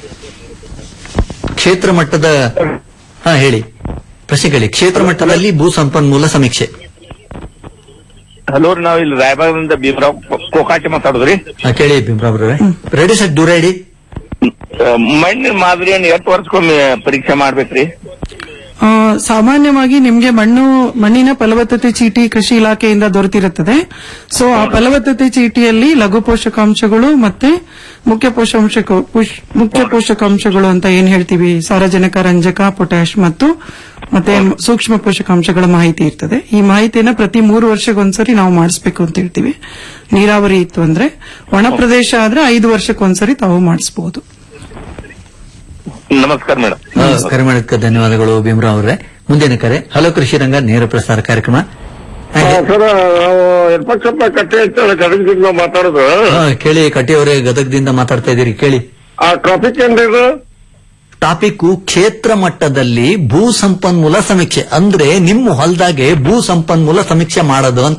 ಕ್ಷೇತ್ರ ಮಟ್ಟದ ಹಾ ಹೇಳಿ ಪ್ರಶ್ನೆ ಕೇಳಿ ಕ್ಷೇತ್ರ ಮಟ್ಟದಲ್ಲಿ ಭೂ ಸಂಪನ್ಮೂಲ ಸಮೀಕ್ಷೆ ಹಲೋ ನಾವ್ ಇಲ್ಲಿ ರಾಯಬಾಗದಿಂದ ಭೀಮರಾವ್ ಕೋಕಾಟಿ ಮಾತಾಡುದ್ರಿ ಹಾ, ಕೇಳಿ ಭೀಮರಾವ್ ಅವರೇ ರೆಡಿ ಸರ್ ದೂರ ಇಡಿ ಮಣ್ಣಿನ ಮಾದರಿಯನ್ನು ಎಷ್ಟು ವರ್ಷಕ್ಕೊಮ್ಮೆ ಪರೀಕ್ಷೆ ಮಾಡ್ಬೇಕ್ರಿ ಆ, ಸಾಮಾನ್ಯವಾಗಿ ನಿಮ್ಗೆ ಮಣ್ಣು ಮಣ್ಣಿನ ಫಲವತ್ತತೆ ಚೀಟಿ ಕೃಷಿ ಇಲಾಖೆಯಿಂದ ದೊರೆತಿರುತ್ತದೆ ಸೊ ಆ ಫಲವತ್ತತೆ ಚೀಟಿಯಲ್ಲಿ ಲಘು ಪೋಷಕಾಂಶಗಳು ಮತ್ತೆ ಮುಖ್ಯ ಪೋಷಕಾಂಶ ಮುಖ್ಯ ಪೋಷಕಾಂಶಗಳು ಅಂತ ಏನ್ ಹೇಳ್ತೀವಿ ಸಾರಜನಕ ರಂಜಕ ಪೊಟ್ಯಾಶ್ ಮತ್ತು ಮತ್ತೆ ಸೂಕ್ಷ್ಮ ಪೋಷಕಾಂಶಗಳ ಮಾಹಿತಿ ಇರ್ತದೆ ಈ ಮಾಹಿತಿಯನ್ನ ಪ್ರತಿ ಮೂರು ವರ್ಷಕ್ಕೊಂದ್ಸರಿ ನಾವು ಮಾಡಿಸ್ಬೇಕು ಅಂತ ಹೇಳ್ತೀವಿ ನೀರಾವರಿ ಇತ್ತು ಅಂದ್ರೆ ಒಣ ಪ್ರದೇಶ ಆದ್ರೆ ಐದು ವರ್ಷಕ್ಕೊಂದ್ಸರಿ ತಾವು ಮಾಡಿಸಬಹುದು ನಮಸ್ಕಾರ ಮೇಡಮ್ ಆ, ಕರೆ ಮಾಡಿದ್ದಕ್ಕೆ ಧನ್ಯವಾದಗಳು ಭೀಮರಾವ್ ಅವರೇ ಮುಂದಿನ ಕರೆ ಹಲೋ ಕೃಷಿ ರಂಗ ನೇರ ಪ್ರಸಾರ ಕಾರ್ಯಕ್ರಮ ಹಾಗೆ, ಸರ್ ನಾವು ಯರ್ಪಕ್ಷಪ್ಪ ಕಟ್ಟೆ ಅಂತ ಗದಗದಿಂದ ಮಾತಾಡೋದು ಆ, ಕೇಳಿ ಕಟ್ಟಿಯವರೇ ಗದಗದಿಂದ ಮಾತಾಡ್ತಾ ಇದ್ದೀರಿ ಕೇಳಿ ಆ ಟ್ರಾಫಿಕ್ ಏನ್ರಿ ಇದು ಟಾಪಿಕ್ ಕ್ಷೇತ್ರ ಮಟ್ಟದಲ್ಲಿ ಭೂ ಸಂಪನ್ಮೂಲ ಸಮೀಕ್ಷೆ ಅಂದ್ರೆ ನಿಮ್ಮ ಹೊಲದಾಗೆ ಭೂ ಸಂಪನ್ಮೂಲ ಸಮೀಕ್ಷೆ ಮಾಡೋದು ಅಂತ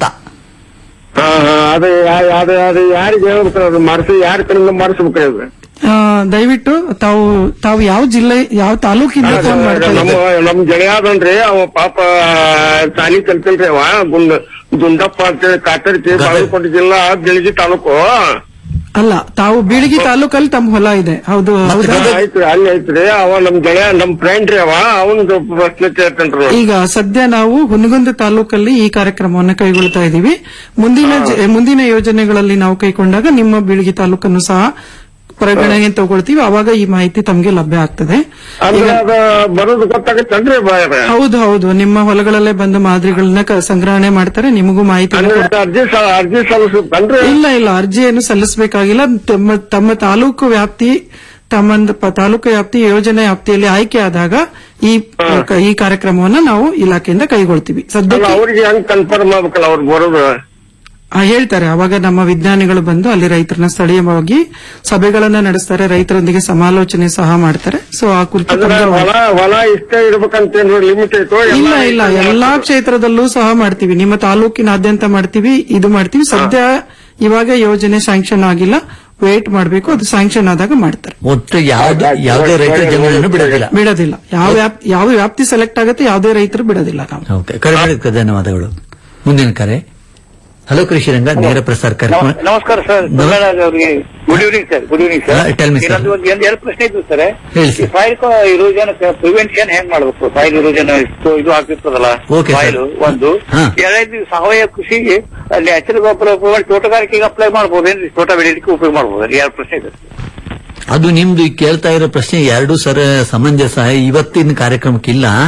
ಹಾ ಹಾ ಅದೇ ಯಾ- ಅದೇ ಅದೇ ಯಾರಿಗೆ ಹೇಳ್ಬೇಕು ಅದು ಮಾಡಿಸಿ ಯಾರ ಕಡೆಯಿಂದ ಮಾಡಿಸ್ಬೇಕ್ರಿ ಅದು ಆ, ದಯವಿಟ್ಟು ತಾವು ತಾವು ಯಾವ ಜಿಲ್ಲೆ ಯಾವ ತಾಲೂಕಿಂದ ಫೋನ್ ಮಾಡ್ತಾ ನಮ್ಮ ಇದ್ದೀರಿ? ನಮ್ ಗೆಳೆಯ ಅದನ್ರಿ ಅವ ಪಾಪ ಸಾಲಿ ಕಲ್ತಿಲ್ರಿ ಅವ ಗುಂಡ್ ದುಂಡಪ್ಪ ಅಂತೇಳಿ ಕಾತರ್ಕಿ ಬಾಗಲಕೋಟೆ ಜಿಲ್ಲಾ ಬೆಳಗಿ ತಾಲೂಕು ಅಲ್ಲ ತಾವು ಬೀಳಗಿ ತಾಲೂಕಲ್ಲಿ ತಮ್ಮ ಹೊಲ ಇದೆ ಹೌದು ಹೌದಾ ಆಯ್ತ್ರಿ ಅಲ್ಲಿ ಐತ್ರಿ ಅವ ನಮ್ ಗೆಳೆಯ ನಮ್ ಫ್ರೆಂಡ್ ರೀ ಅವ ಅವನದು ಪ್ರಶ್ನೆ ಕೇಳ್ತೇನ್ರಿ ಈಗ ಸದ್ಯ ನಾವು ಹುನಗುಂದ ತಾಲೂಕಲ್ಲಿ ಈ ಕಾರ್ಯಕ್ರಮವನ್ನು ಕೈಗೊಳ್ತಾ ಇದ್ದೀವಿ ಮುಂದಿನ ಜ- ಮುಂದಿನ ಯೋಜನೆಗಳಲ್ಲಿ ನಾವು ಕೈಗೊಂಡಾಗ ನಿಮ್ಮ ಬೀಳಗಿ ತಾಲೂಕನ್ನು ಸಹ ಪರಿಗಣನೆಗೆ ತಗೊಳ್ತೀವಿ ಅವಾಗ ಈ ಮಾಹಿತಿ ತಮಗೆ ಲಭ್ಯ ಆಗ್ತದೆ ಅಂದ್ರೆ ಈಗ ಅದ ಬರೋದು ಗೊತ್ತಾಗತ್ತನ್ರಿ ಬಾಯ್ರೆ ಹೌದು ಹೌದು ನಿಮ್ಮ ಹೊಲಗಳಲ್ಲೇ ಬಂದು ಮಾದರಿಗಳನ್ನ ಕ- ಸಂಗ್ರಹಣೆ ಮಾಡ್ತಾರೆ ನಿಮಗೂ ಮಾಹಿತಿ ಅಂದ್ರೆ ಅರ್ಜಿ ಸ- ಅರ್ಜಿ ಸಲ್ಲಿಸ್ಬೇಕನ್ರಿ ಇಲ್ಲ ಇಲ್ಲ ಅರ್ಜಿಯನ್ನು ಸಲ್ಲಿಸಬೇಕಾಗಿಲ್ಲ ತಮ್ಮ ತಮ್ಮ ತಾಲೂಕು ವ್ಯಾಪ್ತಿ ತಮ್ಮ ಪ- ತಾಲೂಕು ವ್ಯಾಪ್ತಿ ಯೋಜನೆ ವ್ಯಾಪ್ತಿಯಲ್ಲಿ ಆಯ್ಕೆ ಆದಾಗ ಈ ಈ ಕಾರ್ಯಕ್ರಮವನ್ನ ನಾವು ಇಲಾಖೆಯಿಂದ ಕೈಗೊಳ್ತೀವಿ ಅಲ್ಲ ಸದ್ಯಕ್ಕೆ ಅವ್ರಿಗೆ ಹೆಂಗ್ ಕನ್ಫರ್ಮ್ ಆಗ್ಬೇಕಲ್ಲ ಅವ್ರು ಬರೋದು ಆ, ಹೇಳ್ತಾರೆ ಅವಾಗ ನಮ್ಮ ವಿಜ್ಞಾನಿಗಳು ಬಂದು ಅಲ್ಲಿ ರೈತರನ್ನ ಸ್ಥಳೀಯವಾಗಿ ಸಭೆಗಳನ್ನ ನಡೆಸ್ತಾರೆ ರೈತರೊಂದಿಗೆ ಸಮಾಲೋಚನೆ ಸಹ ಮಾಡ್ತಾರೆ ಸೊ ಆ ಕುರಿತು ಅಂದ್ರೆ ತಮಗೆ ಹೊಲ ಹೊಲ ಇಷ್ಟೇ ಇರ್ಬೇಕಂತೇನ್ರಿ ಲಿಮಿಟ್ ಐತೋ ಇಲ್ಲ ಇಲ್ಲ ಎಲ್ಲಾ ಕ್ಷೇತ್ರದಲ್ಲೂ ಸಹ ಮಾಡ್ತೀವಿ ನಿಮ್ಮ ತಾಲೂಕಿನಾದ್ಯಂತ ಮಾಡ್ತೀವಿ ಇದು ಮಾಡ್ತೀವಿ ಸದ್ಯ ಇವಾಗ ಯೋಜನೆ ಸ್ಯಾಂಕ್ಷನ್ ಆಗಿಲ್ಲ ವೇಟ್ ಮಾಡಬೇಕು ಅದು ಸ್ಯಾಂಕ್ಷನ್ ಆದಾಗ ಮಾಡ್ತಾರೆ ಒಟ್ಟು ಯಾವ್ದು ಯಾವುದೇ ರೈತರ ಜಮೀನನ್ನು ಬಿಡೋದಿಲ್ಲ ಬಿಡೋದಿಲ್ಲ ಯಾವ ವ್ಯಾಪ್- ಯಾವ ವ್ಯಾಪ್ತಿ ಸೆಲೆಕ್ಟ್ ಆಗುತ್ತೆ ಯಾವುದೇ ರೈತರು ಬಿಡೋದಿಲ್ಲ ನಾವು ಓಕೆ ಕರೆ ಮಾಡಿದ್ದಕ್ಕೆ ಧನ್ಯವಾದಗಳು ಮುಂದಿನ ಕರೆ ಹಲೋ ಕೃಷಿ ರಂಗ ನೇರ ಪ್ರಸಾರ ಕಾರ್ಯಕ್ರಮ ನಮಸ್ಕಾರ ಸರ್ ನಮಸ್- ಅವರಿಗೆ good evening sir good evening ಹಾ, ಸರ್ tell me, sir. ಇನ್ನೊಂದು ಒಂದು ಒಂದ್ ಎರಡು ಪ್ರಶ್ನೆ ಇದ್ವು ಸರ್ ಹೇಳಿ, sir. ಫೈಲ್ ಇರೋಜನ್ ಪ್ರಿವೆನ್ಷನ್ ಹೆಂಗ್ ಮಾಡ್ಬೇಕು ಫೈಲ್ ಇರೋಜನ್ ಇದು ಆಗ್ತಿರ್ತದಲ್ಲ Okay, sir. ಫೈಲ್ ಒಂದು ಹಾ. ಎರಡನೇದು ಸಾವಯವ ಕೃಷಿಗೆ ನ್ಯಾಚುರಲ್ ಗೊಬ್ಬರ ಉಪಯೋಗ ತೋಟಗಾರಿಕೆಗೆ ಅಪ್ಲೈ ಮಾಡ್ಬೋದೇನ್ರಿ ತೋಟ ಬೆಳೆಯಲಿಕ್ಕೆ ಉಪಯೋಗ ಮಾಡ್ಬೋದು ಎರಡು ಪ್ರಶ್ನೆ ಇದೆ ಅದು ನಿಮ್ದು ಈ ಕೇಳ್ತಾ ಇರೋ ಪ್ರಶ್ನೆ ಎರಡು ಸರ ಸಮಂಜಸ ಇವತ್ತಿನ ಕಾರ್ಯಕ್ರಮಕ್ಕಿಲ್ಲ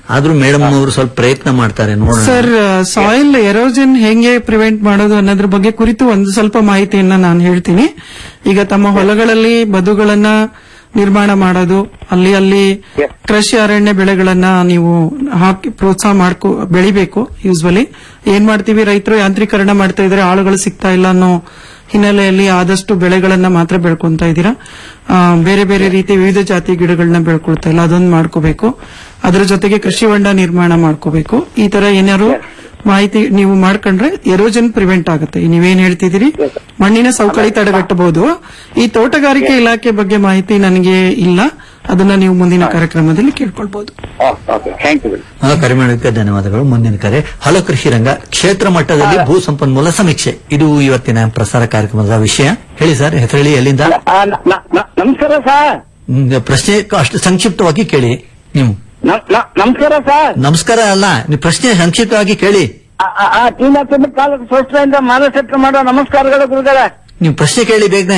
ಆದ್ರೂ ಮೇಡಮ್ ಅವರು ಸ್ವಲ್ಪ ಪ್ರಯತ್ನ ಮಾಡ್ತಾರೆ ನೋಡೋಣ ಸರ್ ಸಾಯಿಲ್ ಎರೋಜನ್ ಹೆಂಗೆ ಪ್ರಿವೆಂಟ್ ಮಾಡೋದು ಅನ್ನೋದ್ರ ಬಗ್ಗೆ ಕುರಿತು ಒಂದು ಸ್ವಲ್ಪ ಮಾಹಿತಿಯನ್ನ ನಾನು ಹೇಳ್ತೀನಿ ಈಗ ತಮ್ಮ ಹೊಲಗಳಲ್ಲಿ ಬದುಗಳನ್ನ ನಿರ್ಮಾಣ ಮಾಡೋದು ಅಲ್ಲಿ ಅಲ್ಲಿ ಕೃಷಿ ಅರಣ್ಯ ಬೆಳೆಗಳನ್ನ ನೀವು ಹಾಕಿ ಪ್ರೋತ್ಸಾಹ ಮಾಡ್ಕೊ ಬೆಳಿಬೇಕು ಯೂಸ್ವಲಿ ಏನ್ ಮಾಡ್ತೀವಿ ರೈತರು ಯಾಂತ್ರೀಕರಣ ಮಾಡ್ತಾ ಇದ್ರೆ ಆಳುಗಳು ಸಿಗ್ತಾ ಇಲ್ಲ ಅನ್ನೋ ಹಿನ್ನೆಲೆಯಲ್ಲಿ ಆದಷ್ಟು ಬೆಳೆಗಳನ್ನ ಮಾತ್ರ ಬೆಳ್ಕೊಂತ ಇದ್ದೀರಾ ಆ, ಬೇರೆ ಬೇರೆ ರೀತಿ ವಿವಿಧ ಜಾತಿ ಗಿಡಗಳನ್ನ ಬೆಳ್ಕೊಳ್ತಾ ಇಲ್ಲ ಅದೊಂದು ಮಾಡ್ಕೋಬೇಕು ಅದರ ಜೊತೆಗೆ ಕೃಷಿ ಹೊಂಡ ನಿರ್ಮಾಣ ಮಾಡ್ಕೋಬೇಕು ಈ ತರ ಏನಾದ್ರು ಮಾಹಿತಿ ನೀವು ಮಾಡ್ಕೊಂಡ್ರೆ ಎರೋಜನ್ ಪ್ರಿವೆಂಟ್ ಆಗುತ್ತೆ ಈ ನೀವೇನ್ ಹೇಳ್ತಿದ್ದೀರಿ ಮಣ್ಣಿನ ಸವಕಳಿ ತಡೆಗಟ್ಟಬಹುದು ಈ ತೋಟಗಾರಿಕೆ ಇಲಾಖೆ ಬಗ್ಗೆ ಮಾಹಿತಿ ನನಗೆ ಇಲ್ಲ ಅದನ್ನ ನೀವು ಮುಂದಿನ ಕಾರ್ಯಕ್ರಮದಲ್ಲಿ ಕೇಳ್ಕೊಳ್ಬಹುದು ಓಕೆ ಥ್ಯಾಂಕ್ ಯು ಆ, ಕರೆ ಮಾಡೋದಕ್ಕೆ ಧನ್ಯವಾದಗಳು ಮುಂದಿನ ಕರೆ ಹಲೋ ಕೃಷಿ ರಂಗ ಕ್ಷೇತ್ರ ಮಟ್ಟದಲ್ಲಿ ಭೂ ಸಂಪನ್ಮೂಲ ಸಮೀಕ್ಷೆ ಇದು ಇವತ್ತಿನ ಪ್ರಸಾರ ಕಾರ್ಯಕ್ರಮದ ವಿಷಯ ಹೇಳಿ ಸರ್ ಹೆಸರು ಹೇಳಿ ಎಲ್ಲಿಂದ ನಮಸ್ಕಾರ ಸರ್ ಹ್ಮ್, ಪ್ರಶ್ನೆ ಅಷ್ಟು ಸಂಕ್ಷಿಪ್ತವಾಗಿ ಕೇಳಿ ನೀವು ನಮಸ್ಕಾರ ಸರ್ ನಮಸ್ಕಾರ ಅಲ್ಲ ನೀವು ಪ್ರಶ್ನೆ ಸಂಕ್ಷಿಪ್ತವಾಗಿ ಕೇಳಿ ಟೀಮ್ ತಾಲೂಕು ಸಂಸ್ಥೆಯಿಂದ ಮಾನಸೆಟ್ಟ ಮಾಡೋ ನಮಸ್ಕಾರಗಳು ಗುರುಗಳ ನೀವು ಪ್ರಶ್ನೆ ಕೇಳಿ ಬೇಗನೆ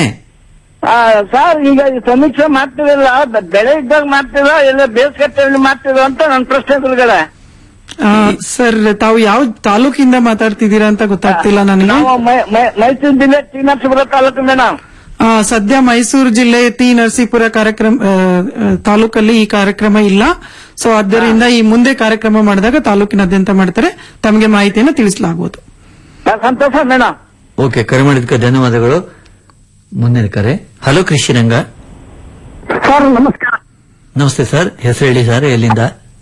ಸರ್ ಈಗ ಈ ಸಮೀಕ್ಷೆ ಮಾಡ್ತಿರಲ್ಲ ಬ- ಬೆಳೆ ಇದ್ದಾಗ ಮಾಡ್ತಿರೋ ಇಲ್ಲ ಬೇಸಿಗೆ ಟೈಮಲ್ಲಿ ಮಾಡ್ತಿರೋ ಅಂತ ನನ್ನ ಪ್ರಶ್ನೆ ಗುರುಗಳ ಆ, ಸರ್ ತಾವು ಯಾವ ತಾಲೂಕಿಂದ ಮಾತಾಡ್ತಿದ್ದೀರಾ ಅಂತ ಗೊತ್ತಾಗ್ತಿಲ್ಲ ನನಗೆ ನಾವು ಮೈ- ಮೈ- ಮೈಸೂರು ಜಿಲ್ಲೆ ಟಿ ನರಸೀಪುರ ತಾಲೂಕಿಂದ ನಾವು ಆ, ಸದ್ಯ ಮೈಸೂರು ಜಿಲ್ಲೆ ಟಿ ನರಸೀಪುರ ಕಾರ್ಯಕ್ರಮ ಆ, ಆ, ತಾಲೂಕಲ್ಲಿ ಈ ಕಾರ್ಯಕ್ರಮ ಇಲ್ಲ ಸೊ ಆದ್ದರಿಂದ ಈ ಮುಂದೆ ಕಾರ್ಯಕ್ರಮ ಮಾಡಿದಾಗ ತಾಲೂಕಿನಾದ್ಯಂತ ಮಾಡ್ತಾರೆ ತಮಗೆ ಮಾಹಿತಿಯನ್ನು ತಿಳಿಸಲಾಗುವುದು ಸಂತೋಷ ಮೇಡಮ್ ಓಕೆ ಕರೆ ಮಾಡಿದ್ದಕ್ಕೆ ಧನ್ಯವಾದಗಳು ಮುಂದಿನ ಕರೆ ಹಲೋ ಕೃಷಿ ರಂಗ ಸರ್ ನಮಸ್ಕಾರ ನಮಸ್ತೆ ಸರ್ ಹೆಸರು ಹೇಳಿ ಸರ್ ಎಲ್ಲಿಂದ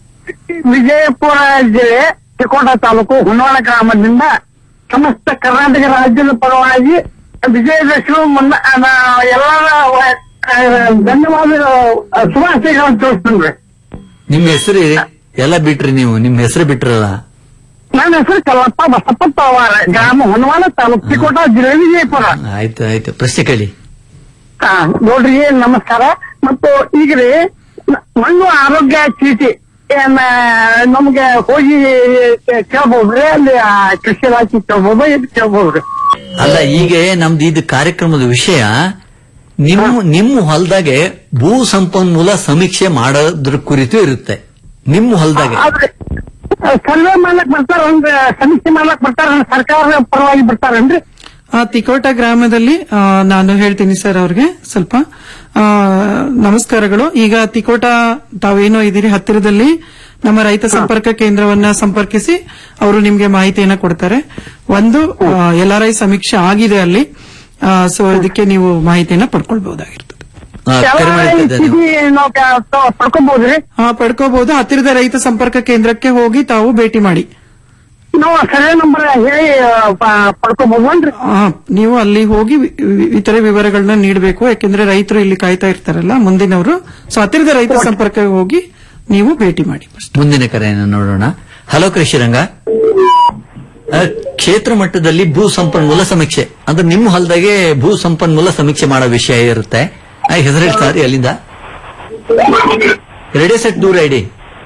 ವಿಜಯಪುರ ಜಿಲ್ಲೆ ಚಿಕ್ಕೋಟ ತಾಲೂಕು ಹೊನ್ನಾಳ ಗ್ರಾಮದಿಂದ ಸಮಸ್ತ ಕರ್ನಾಟಕ ರಾಜ್ಯದ ಪರವಾಗಿ ವಿಜಯದಶಮಿ ಮುನ್ನ ಆ, ಎಲ್ಲರ ಆ, ಧನ್ಯವಾದ ಶುಭಾಶಯಗಳನ್ನು ತಿಳಿಸ್ತೀನಿ ನಿಮ್ ಹೆಸರು ಎಲ್ಲ ಬಿಟ್ರಿ ನೀವು ನಿಮ್ ಹೆಸರು ಬಿಟ್ರಲ್ಲ ನನ್ನ ಹೆಸರು ಕಲ್ಲಪ್ಪ ಬಸಪ್ಪ ಪವಾರ ಗ್ರಾಮ ಹೊನ್ನವಾಳ ತಾಲೂಕು ಚಿಕ್ಕೋಟ ಜಿಲ್ಲೆ ವಿಜಯಪುರ ಆಯ್ತು ಆಯ್ತು ಪ್ರಶ್ನೆ ಕೇಳಿ ಹಾ, ನೋಡ್ರಿ ನಮಸ್ಕಾರ ಮತ್ತು ಈಗ ರೀ ನ- ಮಣ್ಣು ಆರೋಗ್ಯ ಚೀಟಿ ಏನ್ ನಮ್ಗೆ ಹೋಗಿ ಕೇಳ್ಬೋದ್ರಿ ಅಲ್ಲಿ ಆ, ಕೃಷಿ ಇಲಾಖೆ ಕೇಳ್ಬೋದು ಇದು ಕೇಳ್ಬೋದ್ರಿ ಅಲ್ಲ ಈಗ ನಮ್ದು ಇದು ಕಾರ್ಯಕ್ರಮದ ವಿಷಯ ನಿಮ್ಮ ನಿಮ್ಮ ಹೊಲದಾಗೆ ಭೂ ಸಂಪನ್ಮೂಲ ಸಮೀಕ್ಷೆ ಮಾಡೋದ್ರ ಕುರಿತು ಇರುತ್ತೆ ನಿಮ್ಮ ಹೊಲದಾಗೆ ಆದ್ರೆ ಸರ್ವೆ ಮಾಡ್ಲಕ್ ಬರ್ತಾರ ಸಮೀಕ್ಷೆ ಮಾಡ್ಲಕ್ ಬರ್ತಾರ ಸರ್ಕಾರ ಪರವಾಗಿ ಬರ್ತಾರನ್ರಿ ಆ ತಿಕೋಟ ಗ್ರಾಮದಲ್ಲಿ ಆ, ನಾನು ಹೇಳ್ತೀನಿ ಸರ್ ಅವ್ರಿಗೆ ಸ್ವಲ್ಪ ಆ, ನಮಸ್ಕಾರಗಳು ಈಗ ತಿಕೋಟ ತಾವೇನೋ ಇದ್ದೀರಿ ಹತ್ತಿರದಲ್ಲಿ ನಮ್ಮ ರೈತ ಸಂಪರ್ಕ ಕೇಂದ್ರವನ್ನ ಸಂಪರ್ಕಿಸಿ ಅವರು ನಿಮ್ಗೆ ಮಾಹಿತಿಯನ್ನ ಕೊಡ್ತಾರೆ ಒಂದು ಎಲ್ ಆರ್ ಐ ಸಮೀಕ್ಷೆ ಆಗಿದೆ ಅಲ್ಲಿ ಸೊ ಇದಕ್ಕೆ ನೀವು ಮಾಹಿತಿಯನ್ನ ಪಡ್ಕೊಳ್ಬಹುದಾಗಿರ್ತದೆ ಆ, ಕರೆ ಮಾಡಿದ್ದಕ್ಕೆ ಧನ್ಯವಾದ. ನಾವು ಕ- ಪಡ್ಕೊಬೋದ್ರಿ ಆ ಪಡ್ಕೋಬಹುದು ಹತ್ತಿರದ ರೈತ ಸಂಪರ್ಕ ಕೇಂದ್ರಕ್ಕೆ ಹೋಗಿ ತಾವು ಭೇಟಿ ಮಾಡಿ ನಾವು ಸರ್ವೆ ನಂಬರ್ ಹೇಳಿ ಪ- ಪಡ್ಕೊಬೋದನ್ರಿ ಆ, ನೀವು ಅಲ್ಲಿ ಹೋಗಿ ವಿ- ವಿ- ಇತರೆ ವಿವರಗಳನ್ನ ನೀಡಬೇಕು ಯಾಕೆಂದ್ರೆ ರೈತರು ಇಲ್ಲಿ ಕಾಯ್ತಾ ಇರ್ತಾರಲ್ಲ ಮುಂದಿನವರು ಸೊ ಹತ್ತಿರದ ರೈತ ಸಂಪರ್ಕ ಹೋಗಿ ನೀವು ಭೇಟಿ ಮಾಡಿ ಮುಂದಿನ ಕರೆಯನ್ನು ನೋಡೋಣ ಹಲೋ ಕೃಷಿ ರಂಗ ಆ, ಕ್ಷೇತ್ರ ಮಟ್ಟದಲ್ಲಿ ಭೂ ಸಂಪನ್ಮೂಲ ಸಮೀಕ್ಷೆ ಅಂದ್ರೆ ನಿಮ್ಮ ಹೊಲದಾಗೆ ಭೂ ಸಂಪನ್ಮೂಲ ಸಮೀಕ್ಷೆ ಮಾಡೋ ವಿಷಯ ಇರುತ್ತೆ ಆ, ಹೆಸರು ಹೇಳಿ ಸರ್ ಎಲ್ಲಿಂದ ರೆಡಿ ಸೆಟ್ ದೂರ ಇಡಿ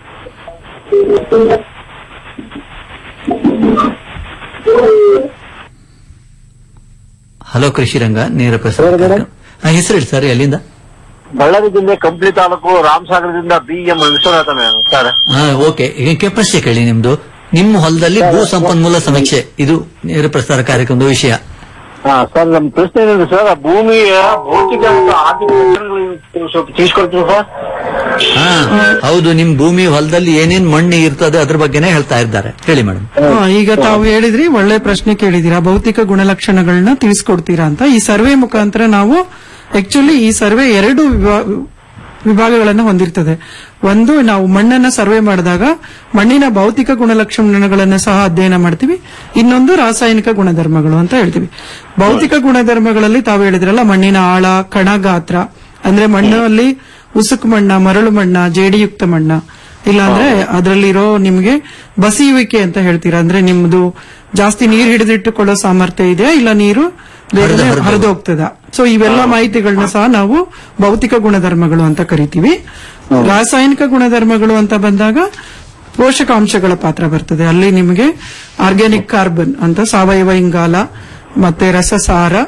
ಹಲೋ ಕೃಷಿ ರಂಗ ನೇರ ಪ್ರಸಾರ ಕಾರ್ಯಕ್ರಮ. ಆ, ಹೆಸರು ಹೇಳಿ ಸರ್ ಎಲ್ಲಿಂದ ಬಳ್ಳಾರಿ ಜಿಲ್ಲೆ ಕಂಪ್ಲಿ ತಾಲೂಕು ರಾಮಸಾಗರದಿಂದ ಬಿ ಎಂ ವಿಶ್ವನಾಥ ಸರ್ ಹಾ ಓಕೆ ಈಗ ಪ್ರಶ್ನೆ ಕೇಳಿ ನಿಮ್ದು ನಿಮ್ಮ ಹೊಲದಲ್ಲಿ ಭೂ ಸಂಪನ್ಮೂಲ ಸಮೀಕ್ಷೆ ಇದು ನೇರ ಪ್ರಸಾರ ಕಾರ್ಯಕ್ರಮದ ವಿಷಯ ಹಾ ಸರ್ ನಮ್ಮ ಪ್ರಶ್ನೆ ಏನಿದೆ ಸರ್ ಭೂಮಿಯ ಭೌತಿಕ ಮತ್ತು ಆರ್ಥಿಕ ಲಕ್ಷಣಗಳು ಸ್ವಲ್ಪ ತಿಳಿಸ್ಕೊಡ್ತೀವಿ ಸರ್ ಹಾ ಹೌದು ನಿಮ್ ಭೂಮಿ ಹೊಲದಲ್ಲಿ ಏನೇನ್ ಮಣ್ಣು ಇರ್ತದೆ ಅದ್ರ ಬಗ್ಗೆನೇ ಹೇಳ್ತಾ ಇದ್ದಾರೆ ಹೇಳಿ ಮೇಡಮ್ ಆ, ಈಗ ತಾವು ಹೇಳಿದ್ರಿ ಒಳ್ಳೆ ಪ್ರಶ್ನೆ ಕೇಳಿದೀರಾ ಭೌತಿಕ ಗುಣಲಕ್ಷಣಗಳನ್ನ ತಿಳಿಸ್ಕೊಡ್ತೀರಾ ಅಂತ ಈ ಸರ್ವೆ ಮುಖಾಂತರ ನಾವು ಆಕ್ಚುಲಿ ಈ ಸರ್ವೆ ಎರಡು ವಿಭಾ- ವಿಭಾಗಗಳನ್ನ ಹೊಂದಿರ್ತದೆ ಒಂದು ನಾವು ಮಣ್ಣನ್ನ ಸರ್ವೆ ಮಾಡಿದಾಗ ಮಣ್ಣಿನ ಭೌತಿಕ ಗುಣಲಕ್ಷಣಗಳನ್ನ ಸಹ ಅಧ್ಯಯನ ಮಾಡ್ತೀವಿ ಇನ್ನೊಂದು ರಾಸಾಯನಿಕ ಗುಣಧರ್ಮಗಳು ಅಂತ ಹೇಳ್ತೀವಿ ಭೌತಿಕ ಗುಣಧರ್ಮಗಳಲ್ಲಿ ತಾವು ಹೇಳಿದ್ರಲ್ಲ ಮಣ್ಣಿನ ಆಳ ಕಣ ಗಾತ್ರ ಅಂದ್ರೆ ಮಣ್ಣಲ್ಲಿ ಉಸುಕು ಮಣ್ಣ ಮರಳು ಮಣ್ಣ ಜೇಡಿಯುಕ್ತ ಮಣ್ಣ ಇಲ್ಲಾಂದ್ರೆ ಅದರಲ್ಲಿರೋ ನಿಮ್ಗೆ ಬಸಿಯುವಿಕೆ ಅಂತ ಹೇಳ್ತೀರಾ ಅಂದ್ರೆ ನಿಮ್ದು ಜಾಸ್ತಿ ನೀರು ಹಿಡಿದಿಟ್ಟುಕೊಳ್ಳೋ ಸಾಮರ್ಥ್ಯ ಇದೆಯಾ ಇಲ್ಲ ನೀರು ಬೇಗನೆ ಹರಿದು ಹೋಗ್ತದ ಸೊ ಇವೆಲ್ಲ ಮಾಹಿತಿಗಳನ್ನ ಸಹ ನಾವು ಭೌತಿಕ ಗುಣಧರ್ಮಗಳು ಅಂತ ಕರಿತೀವಿ ರಾಸಾಯನಿಕ ಗುಣಧರ್ಮಗಳು ಅಂತ ಬಂದಾಗ ಪೋಷಕಾಂಶಗಳ ಪಾತ್ರ ಬರ್ತದೆ ಅಲ್ಲಿ ನಿಮಗೆ ಆರ್ಗ್ಯಾನಿಕ್ ಕಾರ್ಬನ್ ಅಂತ ಸಾವಯವ ಇಂಗಾಲ ಮತ್ತೆ ರಸಸಾರ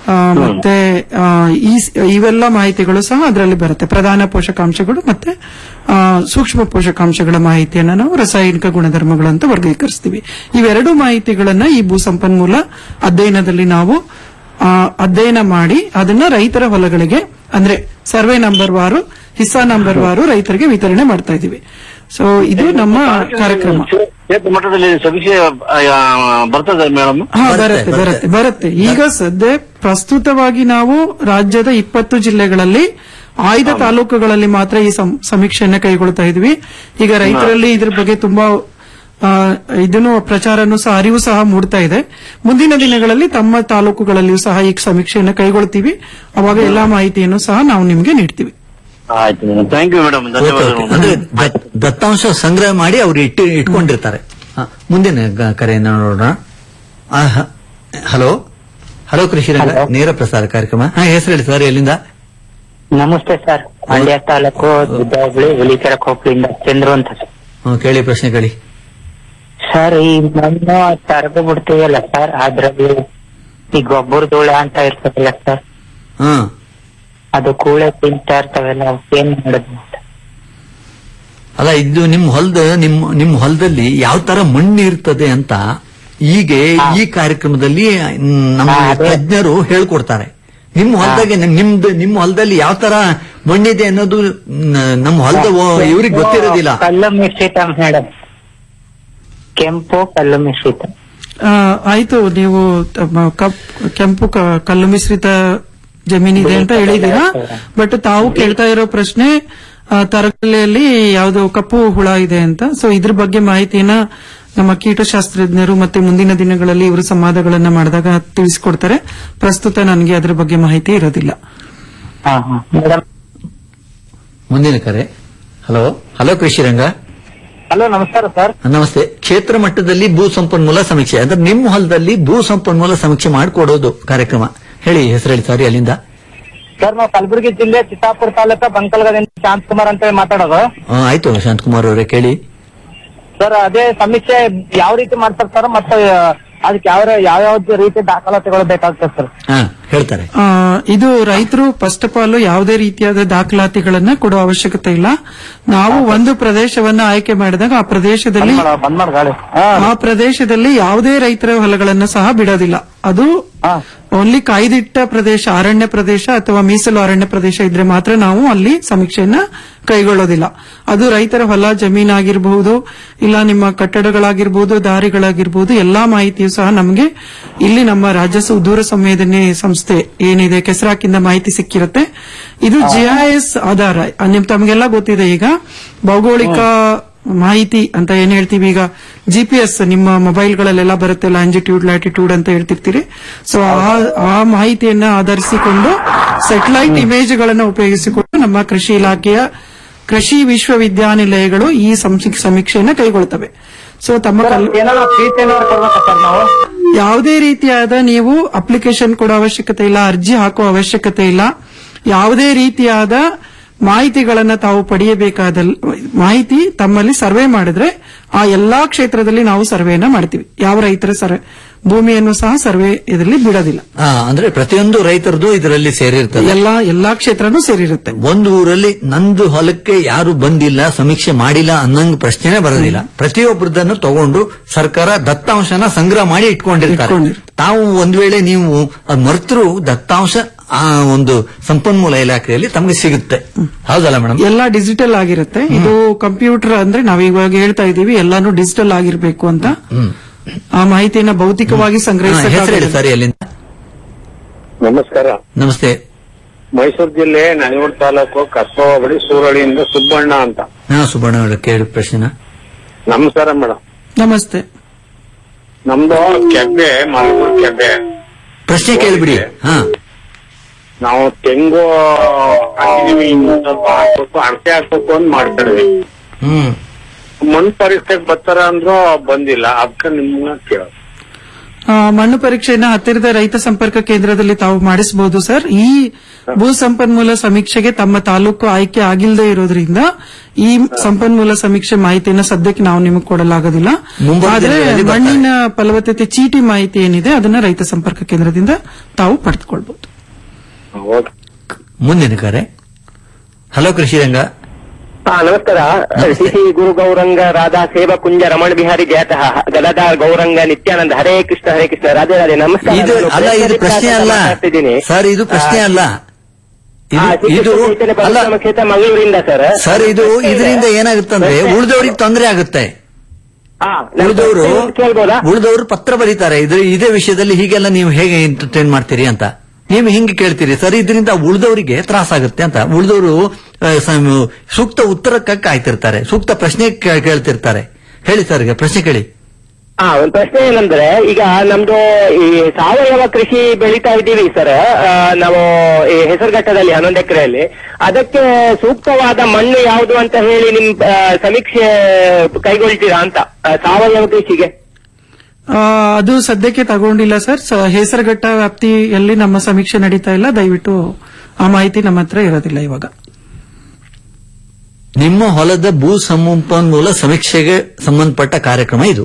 ಆ, ಮತ್ತೆ ಆ, ಈ ಸ್- ಇವೆಲ್ಲ ಮಾಹಿತಿಗಳು ಸಹ ಅದರಲ್ಲಿ ಬರುತ್ತೆ ಪ್ರಧಾನ ಪೋಷಕಾಂಶಗಳು ಮತ್ತೆ ಆ, ಸೂಕ್ಷ್ಮ ಪೋಷಕಾಂಶಗಳ ಮಾಹಿತಿಯನ್ನ ನಾವು ರಾಸಾಯನಿಕ ಗುಣಧರ್ಮಗಳು ಅಂತ ವರ್ಗೀಕರಿಸ್ತೀವಿ ಇವೆರಡು ಮಾಹಿತಿಗಳನ್ನ ಈ ಭೂ ಸಂಪನ್ಮೂಲ ಅಧ್ಯಯನದಲ್ಲಿ ನಾವು ಆ, ಅಧ್ಯಯನ ಮಾಡಿ ಅದನ್ನ ರೈತರ ಹೊಲಗಳಿಗೆ ಅಂದ್ರೆ ಸರ್ವೆ ನಂಬರ್ ವಾರು ಹಿಸ್ಸಾ ನಂಬರ್ ವಾರು ರೈತರಿಗೆ ವಿತರಣೆ ಮಾಡ್ತಾ ಇದೀವಿ ಸೊ ಇದು ನಮ್ಮ ಕಾರ್ಯಕ್ರಮ ಕ್ಷೇತ್ರ ಮಟ್ಟದಲ್ಲಿ ಸಮೀಕ್ಷೆ ಆ, ಬರ್ತದೆ ಮೇಡಮ್ ಹಾ ಬರುತ್ತೆ ಬರುತ್ತೆ ಬರುತ್ತೆ ಈಗ ಸದ್ಯ ಪ್ರಸ್ತುತವಾಗಿ ನಾವು ರಾಜ್ಯದ ಇಪ್ಪತ್ತು ಜಿಲ್ಲೆಗಳಲ್ಲಿ ಆಯ್ದ ತಾಲೂಕುಗಳಲ್ಲಿ ಮಾತ್ರ ಈ ಸಂ- ಸಮೀಕ್ಷೆಯನ್ನ ಕೈಗೊಳ್ತಾ ಇದ್ವಿ ಈಗ ರೈತರಲ್ಲಿ ಇದ್ರ ಬಗ್ಗೆ ತುಂಬಾ ಆ, ಇದನ್ನು ಪ್ರಚಾರನೂ ಸಹ ಅರಿವು ಸಹ ಮೂಡ್ತಾ ಇದೆ ಮುಂದಿನ ದಿನಗಳಲ್ಲಿ ತಮ್ಮ ತಾಲೂಕುಗಳಲ್ಲಿಯೂ ಸಹ ಈ ಸಮೀಕ್ಷೆಯನ್ನು ಕೈಗೊಳ್ತೀವಿ ಅವಾಗ ಎಲ್ಲಾ ಮಾಹಿತಿಯನ್ನು ಸಹ ನಾವು ನಿಮಗೆ ನೀಡ್ತೀವಿ ಆಯ್ತು madam thank you madam okay, okay. ಅಂದ್ರೆ ದತ್- ದತ್ತಾಂಶ ಸಂಗ್ರಹ ಮಾಡಿ ಅವರು ಇಟ್ಟು ಇಟ್ಕೊಂಡಿರ್ತಾರೆ ಹ, ಮುಂದಿನ ಗ- ಕರೆಯನ್ನ ನೋಡೋಣ ಆ, ಹ- ಹಲೋ ಹಲೋ ಕೃಷಿ ರಂಗ ನೇರ ಪ್ರಸಾರ ಕಾರ್ಯಕ್ರಮ ಹಾ ಹೆಸರು ಹೇಳಿ ಸರ್ ಎಲ್ಲಿಂದ ನಮಸ್ತೆ ಸರ್ ಮಂಡ್ಯ ತಾಲೂಕು ದುದ್ದಾಗುಳಿ ಹುಲಿಕೆರೆ ಕೊಪ್ಪಳಿಂದ ಚಂದ್ರು ಅಂತ ಸರ್. ಹ್ಮ್, ಕೇಳಿ ಪ್ರಶ್ನೆ ಕೇಳಿ ಸರ್ ಈ ಮಣ್ಣು ತರಗು ಬಿಡ್ತೀವಲ್ಲ ಸರ್ ಅದ್ರಲ್ಲಿ ಈ ಗೊಬ್ಬರ ಧೂಳ ಅಂತ ಇರ್ತದಲ್ಲ ಸರ್ ಹ್ಮ್ ಅದು ಕೂಳೆ ತಿಂತಾ ಇರ್ತಾವಲ್ಲ ಅವಕ್ಕೆ ಏನ್ ಮಾಡೋದು ಅಂತ. ಅಲ್ಲ ಇದು ನಿಮ್ ಹೊಲದ ನಿಮ್ ನಿಮ್ ಹೊಲದಲ್ಲಿ ಯಾವ ತರ ಮಣ್ಣು ಇರ್ತದೆ ಅಂತ ಈಗ ಈ ಕಾರ್ಯಕ್ರಮದಲ್ಲಿ ಮ್, ನಮ್ಮ ಹಾ, ಅದೇ. ತಜ್ಞರು ಹೇಳ್ಕೊಡ್ತಾರೆ ನಿಮ್ಮ ಹೊಲದಾಗೆ ನಿಮ್ದು ನಿಮ್ಮ ಹೊಲದಲ್ಲಿ ಯಾವ ತರ ಮಣ್ಣಿದೆ ಅನ್ನೋದು ನ- ನಮ್ಮ ಹೊಲದ ಇವ್ರಿಗೆ ಗೊತ್ತಿರೋದಿಲ್ಲ ಕಲ್ಲು ಮಿಶ್ರಿತ ಮೇಡಮ್ ಕೆಂಪು ಕಲ್ಲು ಮಿಶ್ರಿತ ಆ, ಆಯ್ತು ನೀವು ತಮ್ಮ ಕಪ್ ಕೆಂಪು ಕ- ಕಲ್ಲು ಮಿಶ್ರಿತ ಜಮೀನಿದೆ ಅಂತ ಹೇಳಿದೀರಾ ಬಟ್ ತಾವು ಕೇಳ್ತಾ ಇರೋ ಪ್ರಶ್ನೆ ಆ, ತರಕಾರಿಯಲ್ಲಿ ಯಾವುದು ಕಪ್ಪು ಹುಳ ಇದೆ ಅಂತ ಸೊ ಇದ್ರ ಬಗ್ಗೆ ಮಾಹಿತಿಯನ್ನ ನಮ್ಮ ಕೀಟಶಾಸ್ತ್ರಜ್ಞರು ಮತ್ತೆ ಮುಂದಿನ ದಿನಗಳಲ್ಲಿ ಇವರು ಸಂವಾದಗಳನ್ನ ಮಾಡಿದಾಗ ತಿಳಿಸಿಕೊಡ್ತಾರೆ ಪ್ರಸ್ತುತ ನನಗೆ ಅದ್ರ ಬಗ್ಗೆ ಮಾಹಿತಿ ಇರೋದಿಲ್ಲ ಹಾ ಹಾ ಮೇಡಮ್ ಮುಂದಿನ ಕರೆ ಹಲೋ ಹಲೋ ಕೃಷಿ ರಂಗ ಹಲೋ ನಮಸ್ಕಾರ ಸರ್ ನಮಸ್ತೆ ಕ್ಷೇತ್ರ ಮಟ್ಟದಲ್ಲಿ ಭೂ ಸಂಪನ್ಮೂಲ ಸಮೀಕ್ಷೆ ಅಂದ್ರೆ ನಿಮ್ಮ ಹೊಲದಲ್ಲಿ ಭೂ ಸಂಪನ್ಮೂಲ ಸಮೀಕ್ಷೆ ಮಾಡಿಕೊಡೋದು ಕಾರ್ಯಕ್ರಮ ಹೇಳಿ ಹೆಸರು ಹೇಳಿ ಸಾರಿ ಅಲ್ಲಿಂದ ಸರ್ ನಾವು ಕಲಬುರಗಿ ಜಿಲ್ಲೆ ಚಿತ್ತಾಪುರ ತಾಲೂಕ ಬಂಕಲ್ಗದಿಂದ ಶಾಂತಕುಮಾರ್ ಅಂತ ಹೇಳಿ ಮಾತಾಡೋದು ಆ, ಆಯ್ತು ಶಾಂತಕುಮಾರ್ ಅವರೇ ಕೇಳಿ ಸರ್ ಅದೇ ಸಮೀಕ್ಷೆ ಯಾವ ರೀತಿ ಮಾಡ್ತಾರೆ ಸರ್ ಮತ್ತೆ ಅದಕ್ಕೆ ಯಾವ ಯಾವ ರೀತಿ ದಾಖಲಾತಿಗಳು ಬೇಕಾಗ್ತದೆ ಸರ್ ಹಾ ಹೇಳ್ತಾರೆ ಆ, ಇದು ರೈತರು ಫಸ್ಟ್ ಆಫ್ ಆಲ್ ಯಾವುದೇ ರೀತಿಯಾದ ದಾಖಲಾತಿಗಳನ್ನ ಕೊಡುವ ಅವಶ್ಯಕತೆ ಇಲ್ಲ ನಾವು ಒಂದು ಪ್ರದೇಶವನ್ನ ಆಯ್ಕೆ ಮಾಡಿದಾಗ ಆ ಪ್ರದೇಶದಲ್ಲಿ ಬಂದ್ ಮಾಡಿ ಗಾಳಿ ಆ ಪ್ರದೇಶದಲ್ಲಿ ಯಾವುದೇ ರೈತರ ಹೊಲಗಳನ್ನ ಸಹ ಬಿಡೋದಿಲ್ಲ ಅದು ಓನ್ಲಿ ಕಾಯ್ದಿಟ್ಟ ಪ್ರದೇಶ ಅರಣ್ಯ ಪ್ರದೇಶ ಅಥವಾ ಮೀಸಲು ಅರಣ್ಯ ಪ್ರದೇಶ ಇದ್ರೆ ಮಾತ್ರ ನಾವು ಅಲ್ಲಿ ಸಮೀಕ್ಷೆಯನ್ನ ಕೈಗೊಳ್ಳೋದಿಲ್ಲ ಅದು ರೈತರ ಹೊಲ ಜಮೀನಾಗಿರಬಹುದು ಇಲ್ಲ ನಿಮ್ಮ ಕಟ್ಟಡಗಳಾಗಿರ್ಬೋದು ದಾರಿಗಳಾಗಿರ್ಬೋದು ಎಲ್ಲಾ ಮಾಹಿತಿಯು ಸಹ ನಮಗೆ ಇಲ್ಲಿ ನಮ್ಮ ರಾಜ್ಯ ಸುದೂರ ಸಂವೇದನೆ ಸಂಸ್ಥೆ ಏನಿದೆ ಕೆಸರಾಕಿಂದ ಮಾಹಿತಿ ಸಿಕ್ಕಿರುತ್ತೆ ಇದು ಜಿಐಎಸ್ ಆಧಾರ ನಿಮ್ ತಮಗೆಲ್ಲ ಗೊತ್ತಿದೆ ಈಗ ಭೌಗೋಳಿಕ ಮಾಹಿತಿ ಅಂತ ಏನ್ ಹೇಳ್ತೀವಿ ಈಗ ಜಿಪಿಎಸ್ ನಿಮ್ಮ ಮೊಬೈಲ್ಗಳಲ್ಲೆಲ್ಲ ಬರುತ್ತೆ ಲ್ಯಾಂಜಿಟ್ಯೂಡ್ ಲ್ಯಾಟಿಟ್ಯೂಡ್ ಅಂತ ಹೇಳ್ತಿರ್ತೀರಿ ಸೊ ಆ ಮಾಹಿತಿಯನ್ನ ಆಧರಿಸಿಕೊಂಡು ಸೆಟಲೈಟ್ ಇಮೇಜ್ಗಳನ್ನು ಉಪಯೋಗಿಸಿಕೊಂಡು ನಮ್ಮ ಕೃಷಿ ಇಲಾಖೆಯ ಕೃಷಿ ವಿಶ್ವವಿದ್ಯಾನಿಲಯಗಳು ಈ ಸಂಸಿ- ಸಮೀಕ್ಷೆಯನ್ನ ಕೈಗೊಳ್ತವೆ ಸೊ ತಮ್ಮ ಕಲ್- ಏನಾದ್ರು ಫೀಸ್ ಏನಾದ್ರು ಕೊಡ್ಬೇಕಾ ಸರ್ ನಾವು ಯಾವುದೇ ರೀತಿಯಾದ ನೀವು ಅಪ್ಲಿಕೇಶನ್ ಕೊಡೋ ಅವಶ್ಯಕತೆ ಇಲ್ಲ ಅರ್ಜಿ ಹಾಕೋ ಅವಶ್ಯಕತೆ ಇಲ್ಲ ಯಾವುದೇ ರೀತಿಯಾದ ಮಾಹಿತಿಗಳನ್ನ ತಾವು ಪಡೆಯಬೇಕಾದ ಮಾಹಿತಿ ತಮ್ಮಲ್ಲಿ ಸರ್ವೆ ಮಾಡಿದ್ರೆ ಆ ಎಲ್ಲಾ ಕ್ಷೇತ್ರದಲ್ಲಿ ನಾವು ಸರ್ವೆಯನ್ನ ಮಾಡ್ತೀವಿ ಯಾವ ರೈತರ ಸರ್ವೆ ಭೂಮಿಯನ್ನು ಸಹ ಸರ್ವೆ ಇದರಲ್ಲಿ ಬಿಡೋದಿಲ್ಲ ಆ, ಅಂದ್ರೆ ಪ್ರತಿಯೊಂದು ರೈತರದು ಇದರಲ್ಲಿ ಸೇರಿರ್ತದೆ ಎಲ್ಲಾ ಎಲ್ಲಾ ಕ್ಷೇತ್ರನೂ ಸೇರಿರುತ್ತೆ ಒಂದು ಊರಲ್ಲಿ ನಂದು ಹೊಲಕ್ಕೆ ಯಾರು ಬಂದಿಲ್ಲ ಸಮೀಕ್ಷೆ ಮಾಡಿಲ್ಲ ಅನ್ನಂಗ್ ಪ್ರಶ್ನೆನೇ ಬರೋದಿಲ್ಲ ಪ್ರತಿಯೊಬ್ಬರದನ್ನು ತಗೊಂಡು ಸರ್ಕಾರ ದತ್ತಾಂಶನ ಸಂಗ್ರಹ ಮಾಡಿ ಇಟ್ಕೊಂಡಿರ್ತಾರೆ ತಾವು ಒಂದ್ ವೇಳೆ ನೀವು ಅದ್ ಮರ್ತರು ದತ್ತಾಂಶ ಆ ಒಂದು ಸಂಪನ್ಮೂಲ ಇಲಾಖೆಯಲ್ಲಿ ತಮಗೆ ಸಿಗುತ್ತೆ ಹೌದಲ್ಲ ಮೇಡಮ್ ಎಲ್ಲಾ ಡಿಜಿಟಲ್ ಆಗಿರುತ್ತೆ ಇದು ಕಂಪ್ಯೂಟರ್ ಅಂದ್ರೆ ನಾವೀವಾಗ ಹೇಳ್ತಾ ಇದೀವಿ ಎಲ್ಲಾನು ಡಿಜಿಟಲ್ ಆಗಿರ್ಬೇಕು ಅಂತ ಆ ಮಾಹಿತಿಯನ್ನ ಭೌತಿಕವಾಗಿ ಹೆಸರು ಹೇಳಿ ಸಂಗ್ರಹಿಸ ಸರಿ ಅಲ್ಲಿಂದ ನಮಸ್ಕಾರ ನಮಸ್ತೆ ಮೈಸೂರು ಜಿಲ್ಲೆ ನನೆಯೂರು ತಾಲೂಕು ಕಸ್ಬಾ ಹೋಬಳಿ ಸೂರಳಿಯಿಂದ ಸುಬ್ಬಣ್ಣ ಅಂತ ಹಾ ಸುಬ್ಬಣ್ಣ ಅವರ ಕೇಳಿ ಪ್ರಶ್ನೆನ ನಮಸ್ಕಾರ ಮೇಡಮ್ ನಮಸ್ತೆ ನಮ್ದು ಕೆಬ್ಬೆ ಮಲಗೂರು ಕೆಬ್ಬೆ ಪ್ರಶ್ನೆ ಕೇಳಿಬಿಡಿ ಹಾ ನಾವು ತೆಂಗು ಹಾಕಿದೀವಿ ಇನ್ನು ಸ್ವಲ್ಪ ಹಾಕ್ಬೇಕು ಅಳತೆ ಹಾಕ್ಬೇಕು ಅಂತ ಮಾಡ್ತಿದ್ವಿ ಹ್ಮ್ ಮಣ್ಣು ಪರೀಕ್ಷೆಗೆ ಬರ್ತಾರ ಅಂದ್ರೂ ಬಂದಿಲ್ಲ ಅದಕ್ಕೆ ನಿಮ್ಮನ್ನ ಕೇಳೋದು ಆ, ಮಣ್ಣು ಪರೀಕ್ಷೆಯನ್ನ ಹತ್ತಿರದ ರೈತ ಸಂಪರ್ಕ ಕೇಂದ್ರದಲ್ಲಿ ತಾವು ಮಾಡಿಸಬಹುದು ಸರ್ ಈ ಭೂ ಸಂಪನ್ಮೂಲ ಸಮೀಕ್ಷೆಗೆ ತಮ್ಮ ತಾಲೂಕು ಆಯ್ಕೆ ಆಗಿಲ್ಲದೆ ಇರೋದ್ರಿಂದ ಈ ಸಂಪನ್ಮೂಲ ಸಮೀಕ್ಷೆ ಮಾಹಿತಿಯನ್ನ ಸದ್ಯಕ್ಕೆ ನಾವು ನಿಮಗೆ ಕೊಡಲಾಗೋದಿಲ್ಲ ಮುಂಬರುವ ಆದ್ರೆ ದಿನಗಳಲ್ಲಿ ಬರ್ತಾರೆ. ಮಣ್ಣಿನ ಫಲವತ್ತತೆ ಚೀಟಿ ಮಾಹಿತಿ ಏನಿದೆ ಅದನ್ನ ರೈತ ಸಂಪರ್ಕ ಕೇಂದ್ರದಿಂದ ತಾವು ಪಡೆದುಕೊಳ್ಬಹುದು ಮುಂದಿನ ಕರೆ ಹಲೋ ಕೃಷಿ ರಂಗ ಹಾ ನಮಸ್ಕಾರ ಶ್ರೀ ಶ್ರೀ ಗುರು ಗೌರಂಗ ರಾಧಾ ಸೇವಾ ಕುಂಜ ರಮಣ ಬಿಹಾರಿ ಜಯತಃ ಗದಾಧಾರ್ ಗೌರಂಗ ನಿತ್ಯಾನಂದ ಹರೇ ಕೃಷ್ಣ ಹರೇ ಕೃಷ್ಣ ರಾಧೆ ರಾಧೆ ನಮಸ್ಕಾರ ಇದು ನಾನು ಅಲ್ಲ ಇದು ಪ್ರಶ್ನೆ ಅಲ್ಲ ಮಾತಾಡ್ತಿದ್ದೀನಿ. ಸರ್ ಇದು ಪ್ರಶ್ನೆ ಆ, ಅಲ್ಲ ಆ, ಇದು ಇದು ಶ್ರೀಕೃಷ್ಣ ಚೈತನ್ಯ ಅಲ್ಲ ಪರಶುರಾಮ ಕ್ಷೇತ್ರ ಮಂಗಳೂರಿಂದ ಸರ್ ಸರ್ ಇದು ಇದರಿಂದ ಏನಾಗುತ್ತಂದ್ರೆ ಉಳಿದವರಿಗೆ ತೊಂದರೆ ಆಗುತ್ತೆ ಉಳಿದವರು ಉಳಿದವರು ಪತ್ರ ಬರೀತಾರೆ ಇದ್ರ ಇದೇ ವಿಷಯದಲ್ಲಿ ಹೀಗೆಲ್ಲ ನೀವು ಹೇಗೆ ಎಂಟರ್ಟೈನ್ ಮಾಡ್ತೀರಿ ಅಂತ ನೀವು ಹಿಂಗೆ ಕೇಳ್ತೀರಿ ಸರ್ ಇದರಿಂದ ಉಳಿದವರಿಗೆ ತ್ರಾಸಾಗುತ್ತೆ ಅಂತ ಉಳಿದವರು ಸೂಕ್ತ ಉತ್ತರಕ್ಕೆ ಕಾಯ್ತಿರ್ತಾರೆ ಸೂಕ್ತ ಪ್ರಶ್ನೆ ಕೇ- ಕೇಳ್ತಿರ್ತಾರೆ ಹೇಳಿ ಸರ್ ಈಗ ಪ್ರಶ್ನೆ ಕೇಳಿ ಹಾ ಒಂದು ಪ್ರಶ್ನೆ ಏನಂದ್ರೆ ಈಗ ನಮ್ದು ಈ ಸಾವಯವ ಕೃಷಿ ಬೆಳೀತಾ ಇದ್ದೀವಿ ಸರ್ ಆ, ನಾವು ಈ ಹೆಸರುಘಟ್ಟದಲ್ಲಿ ಹನ್ನೊಂದು ಎಕರೆಯಲ್ಲಿ ಅದಕ್ಕೆ ಸೂಕ್ತವಾದ ಮಣ್ಣು ಯಾವುದು ಅಂತ ಹೇಳಿ ನಿಮ್ ಆ, ಸಮೀಕ್ಷೆ ಕೈಗೊಳ್ತೀರಾ ಅಂತ ಆ, ಸಾವಯವ ಕೃಷಿಗೆ ಆ, ಅದು ಸದ್ಯಕ್ಕೆ ತಗೊಂಡಿಲ್ಲ ಸರ್ ಸ- ಹೇಸರಘಟ್ಟ ವ್ಯಾಪ್ತಿಯಲ್ಲಿ ನಮ್ಮ ಸಮೀಕ್ಷೆ ನಡೀತಾ ಇಲ್ಲ ದಯವಿಟ್ಟು ಆ ಮಾಹಿತಿ ನಮ್ಮ ಹತ್ರ ಇರೋದಿಲ್ಲ ಇವಾಗ ನಿಮ್ಮ ಹೊಲದ ಭೂ ಸಂಪನ್ಮೂಲ ಸಮೀಕ್ಷೆಗೆ ಸಂಬಂಧಪಟ್ಟ ಕಾರ್ಯಕ್ರಮ ಇದು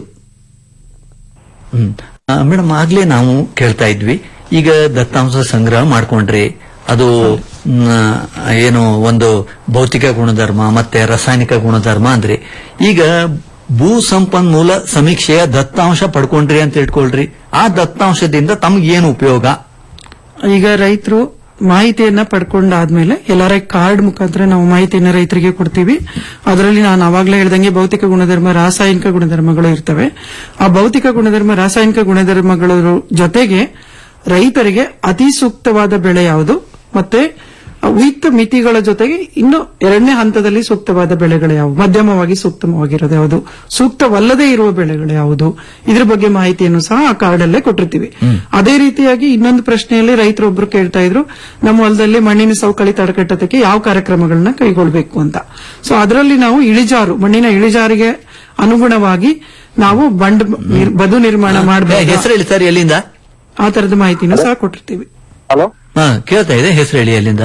ಹ್ಮ್ ಮೇಡಮ್ ಆಗ್ಲೇ ನಾವು ಕೇಳ್ತಾ ಇದ್ವಿ ಈಗ ದತ್ತಾಂಶ ಸಂಗ್ರಹ ಮಾಡ್ಕೊಂಡ್ರಿ ಅದು ಮ್, ಏನು ಒಂದು ಭೌತಿಕ ಗುಣಧರ್ಮ ಮತ್ತೆ ರಾಸಾಯನಿಕ ಗುಣಧರ್ಮ ಅಂದ್ರಿ ಈಗ ಭೂ ಸಂಪನ್ಮೂಲ ಸಮೀಕ್ಷೆಯ ದತ್ತಾಂಶ ಪಡ್ಕೊಂಡ್ರಿ ಅಂತ ಇಟ್ಕೊಳ್ರಿ ಆ ದತ್ತಾಂಶದಿಂದ ತಮ್ಗೇನು ಉಪಯೋಗ ಈಗ ರೈತರು ಮಾಹಿತಿಯನ್ನ ಪಡ್ಕೊಂಡಾದ್ಮೇಲೆ ಎಲ್ಲರ ಕಾರ್ಡ್ ಮುಖಾಂತರ ನಾವು ಮಾಹಿತಿಯನ್ನ ರೈತರಿಗೆ ಕೊಡ್ತೀವಿ ಅದರಲ್ಲಿ ನಾನು ಅವಾಗಲೇ ಹೇಳ್ದಂಗೆ ಭೌತಿಕ ಗುಣಧರ್ಮ ರಾಸಾಯನಿಕ ಗುಣಧರ್ಮಗಳು ಇರ್ತವೆ ಆ ಭೌತಿಕ ಗುಣಧರ್ಮ ರಾಸಾಯನಿಕ ಗುಣಧರ್ಮಗಳ ಜೊತೆಗೆ ರೈತರಿಗೆ ಅತಿ ಸೂಕ್ತವಾದ ಬೆಳೆ ಯಾವುದು ಮತ್ತೆ ಉಯಿತ ಮಿತಿಗಳ ಜೊತೆಗೆ ಇನ್ನು ಎರಡನೇ ಹಂತದಲ್ಲಿ ಸೂಕ್ತವಾದ ಬೆಳೆಗಳು ಯಾವುವು ಮಧ್ಯಮವಾಗಿ ಸೂಕ್ತವಾಗಿರೋದು ಯಾವುದು ಸೂಕ್ತವಲ್ಲದೆ ಇರುವ ಬೆಳೆಗಳು ಯಾವುದು ಇದ್ರ ಬಗ್ಗೆ ಮಾಹಿತಿಯನ್ನು ಸಹ ಆ ಕಾರ್ಡ್ ಅಲ್ಲೇ ಕೊಟ್ಟಿರ್ತೀವಿ ಅದೇ ರೀತಿಯಾಗಿ ಇನ್ನೊಂದು ಪ್ರಶ್ನೆಯಲ್ಲಿ ರೈತರೊಬ್ರು ಕೇಳ್ತಾ ಇದ್ರು ನಮ್ಮ ಹೊಲದಲ್ಲಿ ಮಣ್ಣಿನ ಸವಕಳಿ ತಡೆಗಟ್ಟೋದಕ್ಕೆ ಯಾವ ಕಾರ್ಯಕ್ರಮಗಳನ್ನ ಕೈಗೊಳ್ಳಬೇಕು ಅಂತ ಸೊ ಅದರಲ್ಲಿ ನಾವು ಇಳಿಜಾರು ಮಣ್ಣಿನ ಇಳಿಜಾರಿಗೆ ಅನುಗುಣವಾಗಿ ನಾವು ಬಂಡ್ ನಿರ್- ಬದು ನಿರ್ಮಾಣ ಮಾಡಬೇಕು ಹೆಸರು ಹೇಳಿ ಸರ್ ಎಲ್ಲಿಂದ ಆ ತರದ ಮಾಹಿತಿನೂ ಸಹ ಕೊಟ್ಟಿರ್ತೀವಿ ಹಲೋ ಹಾ ಕೇಳ್ತಾ ಇದೆ ಹೆಸರು ಹೇಳಿ ಎಲ್ಲಿಂದ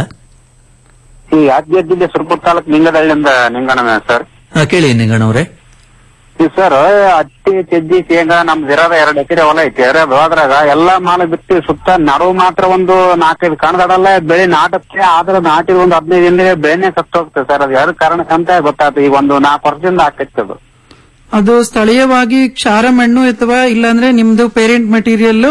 ಈ ಯಾದಗಿರಿ ಜಿಲ್ಲೆ ಸುರಪುರ ತಾಲೂಕು ಲಿಂಗದಳ್ಳಿಯಿಂದ ನಿಂಗಣ್ಣ ಸರ್ ಹಾ, ಕೇಳಿ ನಿಂಗಣ್ಣವ್ರೆ ಈ ಸರ್ ಹತ್ತಿ ಚಜ್ಜಿ ಶೇಂಗಾ ನಮ್ದು ಇರೋದ ಎರಡು ಎಕರೆ ಹೊಲ ಐತಿ ಅದು ಅದ್ರಾಗ ಎಲ್ಲಾ ಮಾಲ ಬಿತ್ತಿ ಸುತ್ತ ನಡುವು ಮಾತ್ರ ಒಂದು ನಾಲ್ಕೈದು ಕಣದಡಲ್ಲ ಬೆಳೆ ನಾಟಕ್ಕೆ ಆದ್ರ ನಾಟಿದ ಒಂದು ಹದಿನೈದು ದಿನ ಬೆಳೆನೆ ಸತ್ತು ಹೋಗ್ತದೆ ಸರ್ ಅದು ಎರಡು ಕಾರಣಕ್ಕಂತ ಗೊತ್ತಾಯ್ತು ಈಗ ಒಂದು ನಾಲ್ಕು ವರ್ಷದಿಂದ ಆಕೈತಿ ಅದು ಅದು ಸ್ಥಳೀಯವಾಗಿ ಕ್ಷಾರ ಮಣ್ಣು ಅಥವಾ ಇಲ್ಲಾಂದ್ರೆ ನಿಮ್ದು ಪೇರೆಂಟ್ ಮೆಟೀರಿಯಲ್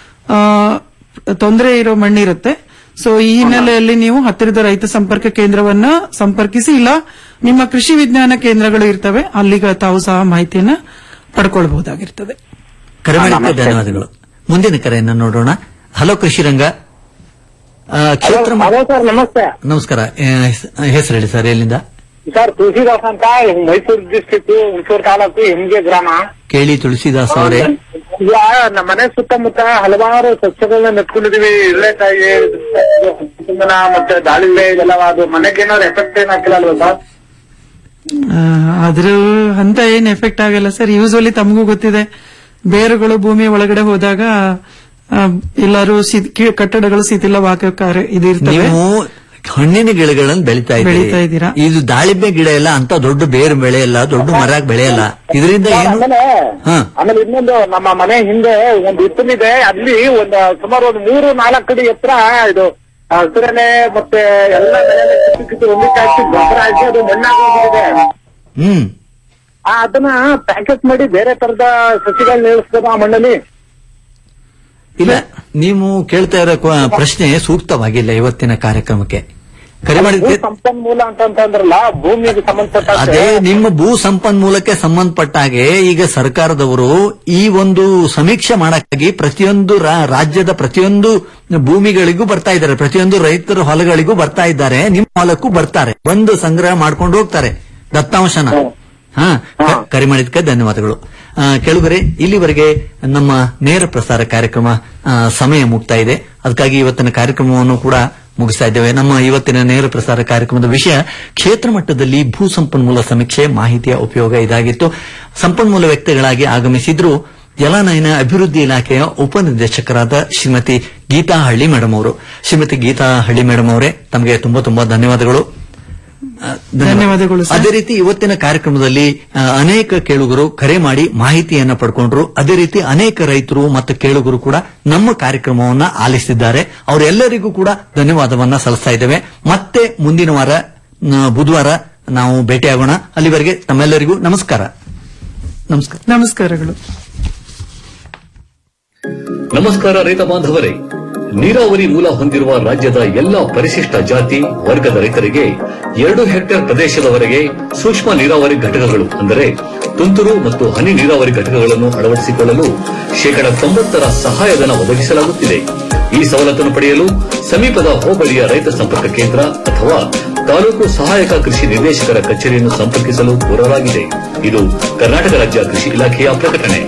ತೊಂದರೆ ಇರೋ ಮಣ್ಣಿರುತ್ತೆ ಸೊ ಈ ಹಿನ್ನೆಲೆಯಲ್ಲಿ ನೀವು ಹತ್ತಿರದ ರೈತ ಸಂಪರ್ಕ ಕೇಂದ್ರವನ್ನ ಸಂಪರ್ಕಿಸಿ ಇಲ್ಲ ನಿಮ್ಮ ಕೃಷಿ ವಿಜ್ಞಾನ ಕೇಂದ್ರಗಳು ಇರ್ತವೆ ಅಲ್ಲಿಗೆ ತಾವು ಸಹ ಮಾಹಿತಿಯನ್ನ ಪಡ್ಕೊಳ್ಬಹುದಾಗಿರ್ತದೆ ಕರೆ ಮಾಡಿದ್ದಕ್ಕೆ ಧನ್ಯವಾದಗಳು ಮುಂದಿನ ಕರೆಯನ್ನು ನೋಡೋಣ ಹಲೋ ಕೃಷಿ ರಂಗ ಆ, ಕ್ಷೇತ್ರ ಹಲೋ ಸರ್ ನಮಸ್ತೆ ನಮಸ್ಕಾರ ಹೆಸರು ಹೇಳಿ ಸರ್ ಎಲ್ಲಿಂದ ಸರ್ ತುಳಸಿದಾಸ್ ಅಂತ ಮೈಸೂರು ಡಿಸ್ಟ್ರಿಕ್ಟ್ ಹುಣಸೂರು ತಾಲೂಕು ಎಮ್ಗೆ ಗ್ರಾಮ ಕೇಳಿ ತುಳಸಿದಾಸ್ ಅವರೇ ಈಗ ನಮ್ಮ ಮನೆ ಸುತ್ತಮುತ್ತ ಹಲವಾರು ಸಸ್ಯಗಳನ್ನ ನೆಟ್ಕೊಂಡಿದೀವಿ ಇಳ್ಳೆಕಾಯಿ ಕುಂದನ ಮತ್ತೆ ದಾಳಿಂಬೆ ಇದೆಲ್ಲ ಅದು ಮನೆಗೆ ಏನಾದ್ರು ಎಫೆಕ್ಟ್ ಏನ್ ಹಾಕಿಲ್ಲ ಅಲ್ವಾ ಸರ್ ಆ, ಅದ್ರ ಅಂತ ಏನ್ ಎಫೆಕ್ಟ್ ಆಗಲ್ಲ ಸರ್ ಯೂಸ್ವಲಿ ತಮಗೂ ಗೊತ್ತಿದೆ ಬೇರುಗಳು ಭೂಮಿ ಒಳಗಡೆ ಹೋದಾಗ ಆ, ಎಲ್ಲರೂ ಸಿ- ಕಿ- ಕಟ್ಟಡಗಳು ಶಿಥಿಲವಾಗೋ ಕಾರ್ಯ ಇದಿರ್ತವೆ ನೀವು ಹಣ್ಣಿನ ಗಿಡಗಳನ್ನು ಬೆಳಿತಾ ಬೆಳಿತಾ ಇದ್ದೀರಿ ಇದ್ದೀರಾ. ಇದು ದಾಳಿಂಬೆ ಗಿಡ ಎಲ್ಲ ಅಂತ ದೊಡ್ಡ ಬೇರು ಬೆಳೆಯಲ್ಲ ದೊಡ್ಡ ಮರ ಬೆಳೆಯಲ್ಲ ಇದರಿಂದ ಏನು ಆಮೇಲೆ ಹಾ ಆಮೇಲೆ ಇನ್ನೊಂದು ನಮ್ಮ ಮನೆ ಹಿಂದೆ ಒಂದು ಇತ್ತನಿದೆ ಅಲ್ಲಿ ಒಂದು ಸುಮಾರು ಒಂದು ಮೂರು ನಾಲ್ಕು ಅಡಿ ಎತ್ತರ ಇದು ಹಸಿರನೆ ಮತ್ತೆ ಎಲ್ಲ ಮನೆಯಲ್ಲಿ ಕಿತ್ತು ಕಿತ್ತು ಒಂದಕ್ಕೆ ಹಾಕಿ ಗೊಬ್ಬರ ಹಾಕಿ ಅದು ಮಣ್ಣಾಗೋಗಿದೆ ಹ್ಮ್ ಆ ಅದನ್ನ ಪ್ಯಾಕೆಟ್ ಮಾಡಿ ಬೇರೆ ತರದ ಸಸಿಗಳನ್ನ ಇಳಿಸ್ತದ ಆ ಮಣ್ಣಲ್ಲಿ ಇಲ್ಲ ನೀವು ಕೇಳ್ತಾ ಇರೋ ಕ್ವ- ಪ್ರಶ್ನೆ ಸೂಕ್ತವಾಗಿಲ್ಲ ಇವತ್ತಿನ ಕಾರ್ಯಕ್ರಮಕ್ಕೆ ಕರೆ ಮಾಡಿದ್ದೆ ಸಂಪನ್ಮೂಲ ಅಂತ ಅಂತಂದ್ರಲ್ಲ ಭೂಮಿಗೆ ಸಂಬಂಧಪಟ್ಟ ಅದೇ ನಿಮ್ಮ ಭೂ ಸಂಪನ್ಮೂಲಕ್ಕೆ ಸಂಬಂಧಪಟ್ಟ ಹಾಗೆ ಈಗ ಸರ್ಕಾರದವರು ಈ ಒಂದು ಸಮೀಕ್ಷೆ ಮಾಡಕ್ಕಾಗಿ ಪ್ರತಿಯೊಂದು ರಾ- ರಾಜ್ಯದ ಪ್ರತಿಯೊಂದು ಭೂಮಿಗಳಿಗೂ ಬರ್ತಾ ಇದ್ದಾರೆ ಪ್ರತಿಯೊಂದು ರೈತರ ಹೊಲಗಳಿಗೂ ಬರ್ತಾ ಇದ್ದಾರೆ ನಿಮ್ಮ ಹೊಲಕ್ಕೂ ಬರ್ತಾರೆ ಒಂದು ಸಂಗ್ರಹ ಮಾಡ್ಕೊಂಡು ಹೋಗ್ತಾರೆ ದತ್ತಾಂಶನ ಹಾ ಕ- ಕರೆ ಮಾಡಿದ್ಕೆ ಧನ್ಯವಾದಗಳು ಆ, ಕೆಳಗರೆ ಇಲ್ಲಿವರೆಗೆ ನಮ್ಮ ನೇರ ಪ್ರಸಾರ ಕಾರ್ಯಕ್ರಮ ಆ, ಸಮಯ ಮುಗ್ತಾ ಇದೆ ಅದಕ್ಕಾಗಿ ಇವತ್ತಿನ ಕಾರ್ಯಕ್ರಮವನ್ನು ಕೂಡ ಮುಗಿಸ್ತಾ ಇದ್ದೇವೆ ನಮ್ಮ ಇವತ್ತಿನ ನೇರ ಪ್ರಸಾರ ಕಾರ್ಯಕ್ರಮದ ವಿಷಯ ಕ್ಷೇತ್ರ ಮಟ್ಟದಲ್ಲಿ ಭೂ ಸಂಪನ್ಮೂಲ ಸಮೀಕ್ಷೆ ಮಾಹಿತಿಯ ಉಪಯೋಗ ಇದಾಗಿತ್ತು ಸಂಪನ್ಮೂಲ ವ್ಯಕ್ತಿಗಳಾಗಿ ಆಗಮಿಸಿದ್ರು ಜಲಾನಯನ ಅಭಿವೃದ್ಧಿ ಇಲಾಖೆಯ ಉಪನಿರ್ದೇಶಕರಾದ ಶ್ರೀಮತಿ ಗೀತಾ ಹಳ್ಳಿ ಮೇಡಮ್ ಅವರು ಶ್ರೀಮತಿ ಗೀತಾ ಹಳ್ಳಿ ಮೇಡಮ್ ಅವರೇ ತಮಗೆ ತುಂಬಾ ತುಂಬಾ ಧನ್ಯವಾದಗಳು ಆ, ಧನ್ಯವಾದಗಳು ಸರ್. ಅದೇ ರೀತಿ ಇವತ್ತಿನ ಕಾರ್ಯಕ್ರಮದಲ್ಲಿ ಆ, ಅನೇಕ ಕೇಳುಗರು ಕರೆ ಮಾಡಿ ಮಾಹಿತಿಯನ್ನ ಪಡ್ಕೊಂಡ್ರು ಅದೇ ರೀತಿ ಅನೇಕ ರೈತರು ಮತ್ತು ಕೇಳುಗರು ಕೂಡ ನಮ್ಮ ಕಾರ್ಯಕ್ರಮವನ್ನ ಆಲಿಸಿದ್ದಾರೆ ಅವರೆಲ್ಲರಿಗೂ ಕೂಡ ಧನ್ಯವಾದವನ್ನ ಸಲ್ಲಿಸ್ತಾ ಇದ್ದೇವೆ ಮತ್ತೆ ಮುಂದಿನ ವಾರ ನ- ಬುಧವಾರ ನಾವು ಭೇಟಿಯಾಗೋಣ ಅಲ್ಲಿವರೆಗೆ ತಮ್ಮೆಲ್ಲರಿಗೂ ನಮಸ್ಕಾರ ನಮಸ್ಕಾರ ನಮಸ್ಕಾರಗಳು ನಮಸ್ಕಾರ ರೈತ ಬಾಂಧವರೇ ನೀರಾವರಿ ಮೂಲ ಹೊಂದಿರುವ ರಾಜ್ಯದ ಎಲ್ಲಾ ಪರಿಶಿಷ್ಟ ಜಾತಿ ವರ್ಗದ ರೈತರಿಗೆ ಎರಡು ಹೆಕ್ಟೇರ್ ಪ್ರದೇಶದವರೆಗೆ ಸೂಕ್ಷ್ಮ ನೀರಾವರಿ ಘಟಕಗಳು ಅಂದರೆ ತುಂತುರು ಮತ್ತು ಹನಿ ನೀರಾವರಿ ಘಟಕಗಳನ್ನು ಅಳವಡಿಸಿಕೊಳ್ಳಲು ಶೇಕಡ ತೊಂಬತ್ತರ ಸಹಾಯಧನ ಒದಗಿಸಲಾಗುತ್ತಿದೆ ಈ ಸವಲತ್ತನ್ನು ಪಡೆಯಲು ಸಮೀಪದ ಹೋಬಳಿಯ ರೈತ ಸಂಪರ್ಕ ಕೇಂದ್ರ ಅಥವಾ ತಾಲೂಕು ಸಹಾಯಕ ಕೃಷಿ ನಿರ್ದೇಶಕರ ಕಚೇರಿಯನ್ನು ಸಂಪರ್ಕಿಸಲು ಕೋರಲಾಗಿದೆ ಇದು ಕರ್ನಾಟಕ ರಾಜ್ಯ ಕೃಷಿ ಇಲಾಖೆಯ ಪ್ರಕಟಣೆ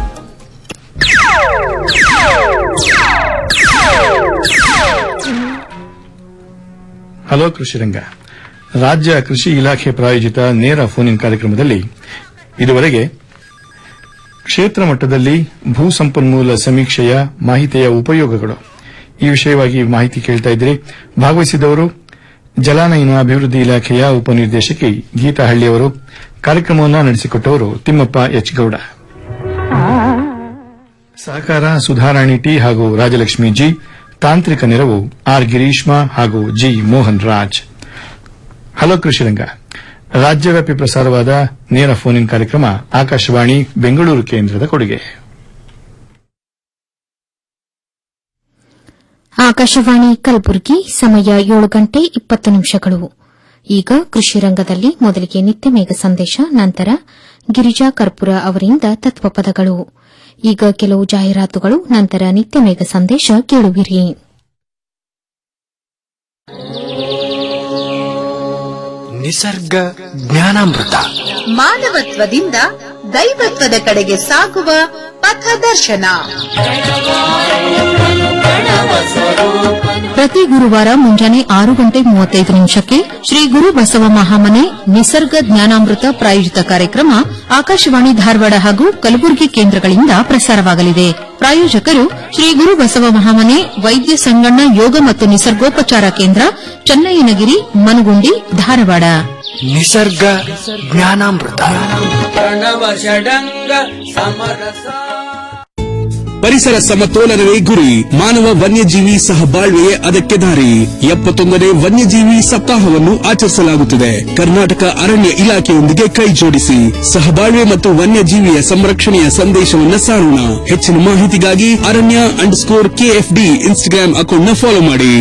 ಹಲೋ ಕೃಷಿರಂಗ ರಾಜ್ಯ ಕೃಷಿ ಇಲಾಖೆ ಪ್ರಾಯೋಜಿತ ನೇರ ಫೋನ್ ಇನ್ ಕಾರ್ಯಕ್ರಮದಲ್ಲಿ ಇದುವರೆಗೆ ಕ್ಷೇತ್ರ ಮಟ್ಟದಲ್ಲಿ ಭೂ ಸಂಪನ್ಮೂಲ ಸಮೀಕ್ಷೆಯ ಮಾಹಿತಿಯ ಉಪಯೋಗಗಳು ಈ ವಿಷಯವಾಗಿ ಮಾಹಿತಿ ಕೇಳ್ತಾ ಇದ್ರಿ ಭಾಗವಹಿಸಿದವರು ಜಲಾನಯನ ಅಭಿವೃದ್ಧಿ ಇಲಾಖೆಯ ಉಪನಿರ್ದೇಶಕಿ ಗೀತಾ ಹಳ್ಳಿಯವರು ಕಾರ್ಯಕ್ರಮವನ್ನು ನಡೆಸಿಕೊಟ್ಟವರು ತಿಮ್ಮಪ್ಪ ಎಚ್ ಗೌಡ ಸಹಕಾರ ಸುಧಾರಾಣಿ ಟಿ ಹಾಗೂ ರಾಜಲಕ್ಷ್ಮಿ ಜಿ ತಾಂತ್ರಿಕ ನೆರವು ಆರ್ ಗಿರೀಶ್ಮಾ ಹಾಗೂ ಜಿ ಮೋಹನ್ ರಾಜ್ ಹಲೋ ಕೃಷಿರಂಗ ರಾಜ್ಯವ್ಯಾಪಿ ಪ್ರಸಾರವಾದ ನೇರ ಫೋನ್ ಇನ್ ಕಾರ್ಯಕ್ರಮ ಆಕಾಶವಾಣಿ ಬೆಂಗಳೂರು ಕೇಂದ್ರದ ಕೊಡುಗೆ ಆಕಾಶವಾಣಿ ಕಲಬುರಗಿ ಸಮಯ ಏಳು ಗಂಟೆ ಇಪ್ಪತ್ತು ನಿಮಿಷಗಳು ಈಗ ಕೃಷಿ ರಂಗದಲ್ಲಿ ಮೊದಲಿಗೆ ನಿತ್ಯ ಮೇಘ ಸಂದೇಶ ನಂತರ ಗಿರಿಜಾ ಕರ್ಪುರ ಅವರಿಂದ ತತ್ವಪದಗಳು ಈಗ ಕೆಲವು ಜಾಹೀರಾತುಗಳು ನಂತರ ನಿತ್ಯ ಮೇಘ ಸಂದೇಶ ಕೇಳುವಿರಿ ನಿಸರ್ಗ ಜ್ಞಾನಾಮೃತ ಮಾನವತ್ವದಿಂದ ದೈವತ್ವದ ಕಡೆಗೆ ಸಾಗುವ ಪಥದರ್ಶನ ಪ್ರತಿ ಗುರುವಾರ ಮುಂಜಾನೆ ಆರು ಗಂಟೆ ಮೂವತ್ತೈದು ನಿಮಿಷಕ್ಕೆ ಶ್ರೀ ಗುರು ಬಸವ ಮಹಾಮನೆ ನಿಸರ್ಗ ಜ್ಞಾನಾಮೃತ ಪ್ರಾಯೋಜಿತ ಕಾರ್ಯಕ್ರಮ ಆಕಾಶವಾಣಿ ಧಾರವಾಡ ಹಾಗೂ ಕಲಬುರಗಿ ಕೇಂದ್ರಗಳಿಂದ ಪ್ರಸಾರವಾಗಲಿದೆ ಪ್ರಾಯೋಜಕರು ಶ್ರೀ ಗುರು ಬಸವ ಮಹಾಮನೆ ವೈದ್ಯ ಸಂಗಣ್ಣ ಯೋಗ ಮತ್ತು ನಿಸರ್ಗೋಪಚಾರ ಕೇಂದ್ರ ಚನ್ನಯ್ಯನಗಿರಿ ಮನಗುಂಡಿ ಧಾರವಾಡ ನಿಸರ್ಗ ಜ್ಞಾನಾಮೃತ ಪರಿಸರ ಸಮತೋಲನವೇ ಗುರಿ ಮಾನವ ವನ್ಯಜೀವಿ ಸಹಬಾಳ್ವೆಯೇ ಅದಕ್ಕೆ ದಾರಿ ಎಪ್ಪತ್ತೊಂದನೇ ವನ್ಯಜೀವಿ ಸಪ್ತಾಹವನ್ನು ಆಚರಿಸಲಾಗುತ್ತಿದೆ ಕರ್ನಾಟಕ ಅರಣ್ಯ ಇಲಾಖೆಯೊಂದಿಗೆ ಕೈ ಜೋಡಿಸಿ ಸಹಬಾಳ್ವೆ ಮತ್ತು ವನ್ಯಜೀವಿಯ ಸಂರಕ್ಷಣೆಯ ಸಂದೇಶವನ್ನ ಸಾರೋಣ ಹೆಚ್ಚಿನ ಮಾಹಿತಿಗಾಗಿ ಅರಣ್ಯ ಅಂಡ್ ಸ್ಕೋರ್ ಕೆಎಫ್ಡಿ ಇನ್ಸ್ಟಾಗ್ರಾಂ ಅಕೌಂಟ್ನ ಫಾಲೋ ಮಾಡಿ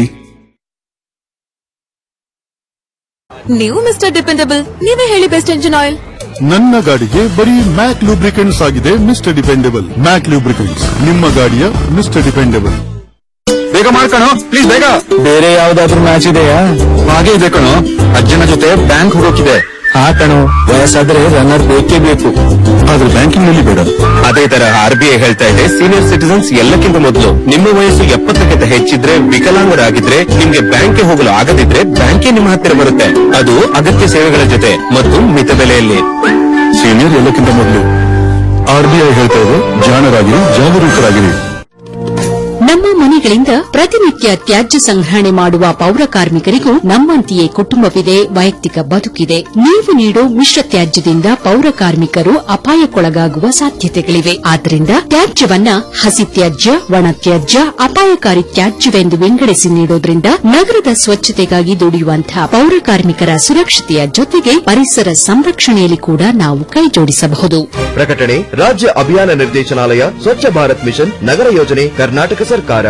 ನೀವು ಮಿಸ್ಟರ್ ಡಿಪೆಂಡಬಲ್ ನೀವೇ ಹೇಳಿ ಬೆಸ್ಟ್ ಎಂಜಿನ್ ಆಯಿಲ್ ನನ್ನ ಗಾಡಿಗೆ ಬರೀ ಮ್ಯಾಕ್ ಲೂಬ್ರಿಕೆಂಟ್ಸ್ ಆಗಿದೆ ಮಿಸ್ಟರ್ ಡಿಪೆಂಡೆಬಲ್ ಮ್ಯಾಕ್ ಲೂಬ್ರಿಕೆಂಟ್ಸ್ ನಿಮ್ಮ ಗಾಡಿಯ ಮಿಸ್ಟರ್ ಡಿಪೆಂಡೆಬಲ್ ಬೇಗ ಮಾಡ್ಕಣೋ ಪ್ಲೀಸ್ ಬೇಗ ಬೇರೆ ಯಾವ್ದಾದ್ರು ಮ್ಯಾಚ್ ಇದೆಯಾ ಹಾಗೆ ಇದೆ ಕಣೋ ಅಜ್ಜನ ಜೊತೆ ಬ್ಯಾಂಕ್ ಹೋಗೋಕಿದೆ ಹಾ ಕಣೋ ವಯಸ್ಸಾದ್ರೆ ರನ್ನರ್ ಬೇಕೇ ಬೇಕು ಆದ್ರೆ ಬ್ಯಾಂಕಿಂಗ್ ನಲ್ಲಿ ಬೇಡ ಅದೇ ತರ ಆರ್ ಬಿ ಐ ಹೇಳ್ತಾ ಇದೆ ಸೀನಿಯರ್ ಸಿಟಿಸನ್ಸ್ ಎಲ್ಲಕ್ಕಿಂತ ಮೊದಲು ನಿಮ್ಮ ವಯಸ್ಸು ಎಪ್ಪತ್ತಕ್ಕಿಂತ ಹೆಚ್ಚಿದ್ರೆ ವಿಕಲಾಂಗರಾಗಿದ್ರೆ ನಿಮ್ಗೆ ಬ್ಯಾಂಕ್ಗೆ ಹೋಗಲು ಆಗದಿದ್ರೆ ಬ್ಯಾಂಕೇ ನಿಮ್ಮ ಹತ್ತಿರ ಬರುತ್ತೆ ಅದು ಅಗತ್ಯ ಸೇವೆಗಳ ಜೊತೆ ಮತ್ತು ಮಿತ ಬೆಲೆಯಲ್ಲಿ ಸೀನಿಯರ್ ಎಲ್ಲಕ್ಕಿಂತ ಮೊದಲು ಆರ್ ಬಿ ಐ ಹೇಳ್ತಾ ಇದೆ ಜಾಣರಾಗಿರಿ ಜಾಗರೂಕರಾಗಿರಿ ನಮ್ಮ ಮನೆಗಳಿಂದ ಪ್ರತಿನಿತ್ಯ ತ್ಯಾಜ್ಯ ಸಂಗ್ರಹಣೆ ಮಾಡುವ ಪೌರ ಕಾರ್ಮಿಕರಿಗೂ ನಮ್ಮಂತೆಯೇ ಕುಟುಂಬವಿದೆ ವೈಯಕ್ತಿಕ ಬದುಕಿದೆ ನೀವು ನೀಡೋ ಮಿಶ್ರ ತ್ಯಾಜ್ಯದಿಂದ ಪೌರ ಕಾರ್ಮಿಕರು ಅಪಾಯಕ್ಕೊಳಗಾಗುವ ಸಾಧ್ಯತೆಗಳಿವೆ ಆದ್ದರಿಂದ ತ್ಯಾಜ್ಯವನ್ನ ಹಸಿ ತ್ಯಾಜ್ಯ ಒಣ ತ್ಯಾಜ್ಯ ಅಪಾಯಕಾರಿ ತ್ಯಾಜ್ಯವೆಂದು ವಿಂಗಡಿಸಿ ನೀಡೋದ್ರಿಂದ ನಗರದ ಸ್ವಚ್ಛತೆಗಾಗಿ ದುಡಿಯುವಂತಹ ಪೌರ ಕಾರ್ಮಿಕರ ಸುರಕ್ಷತೆಯ ಜೊತೆಗೆ ಪರಿಸರ ಸಂರಕ್ಷಣೆಯಲ್ಲಿ ಕೂಡ ನಾವು ಕೈಜೋಡಿಸಬಹುದು ಪ್ರಕಟಣೆ ರಾಜ್ಯ ಅಭಿಯಾನ ನಿರ್ದೇಶನಾಲಯ ಸ್ವಚ್ಛ ಭಾರತ್ ಮಿಷನ್ ನಗರ ಯೋಜನೆ ಕರ್ನಾಟಕ ಸರ್ಕಾರ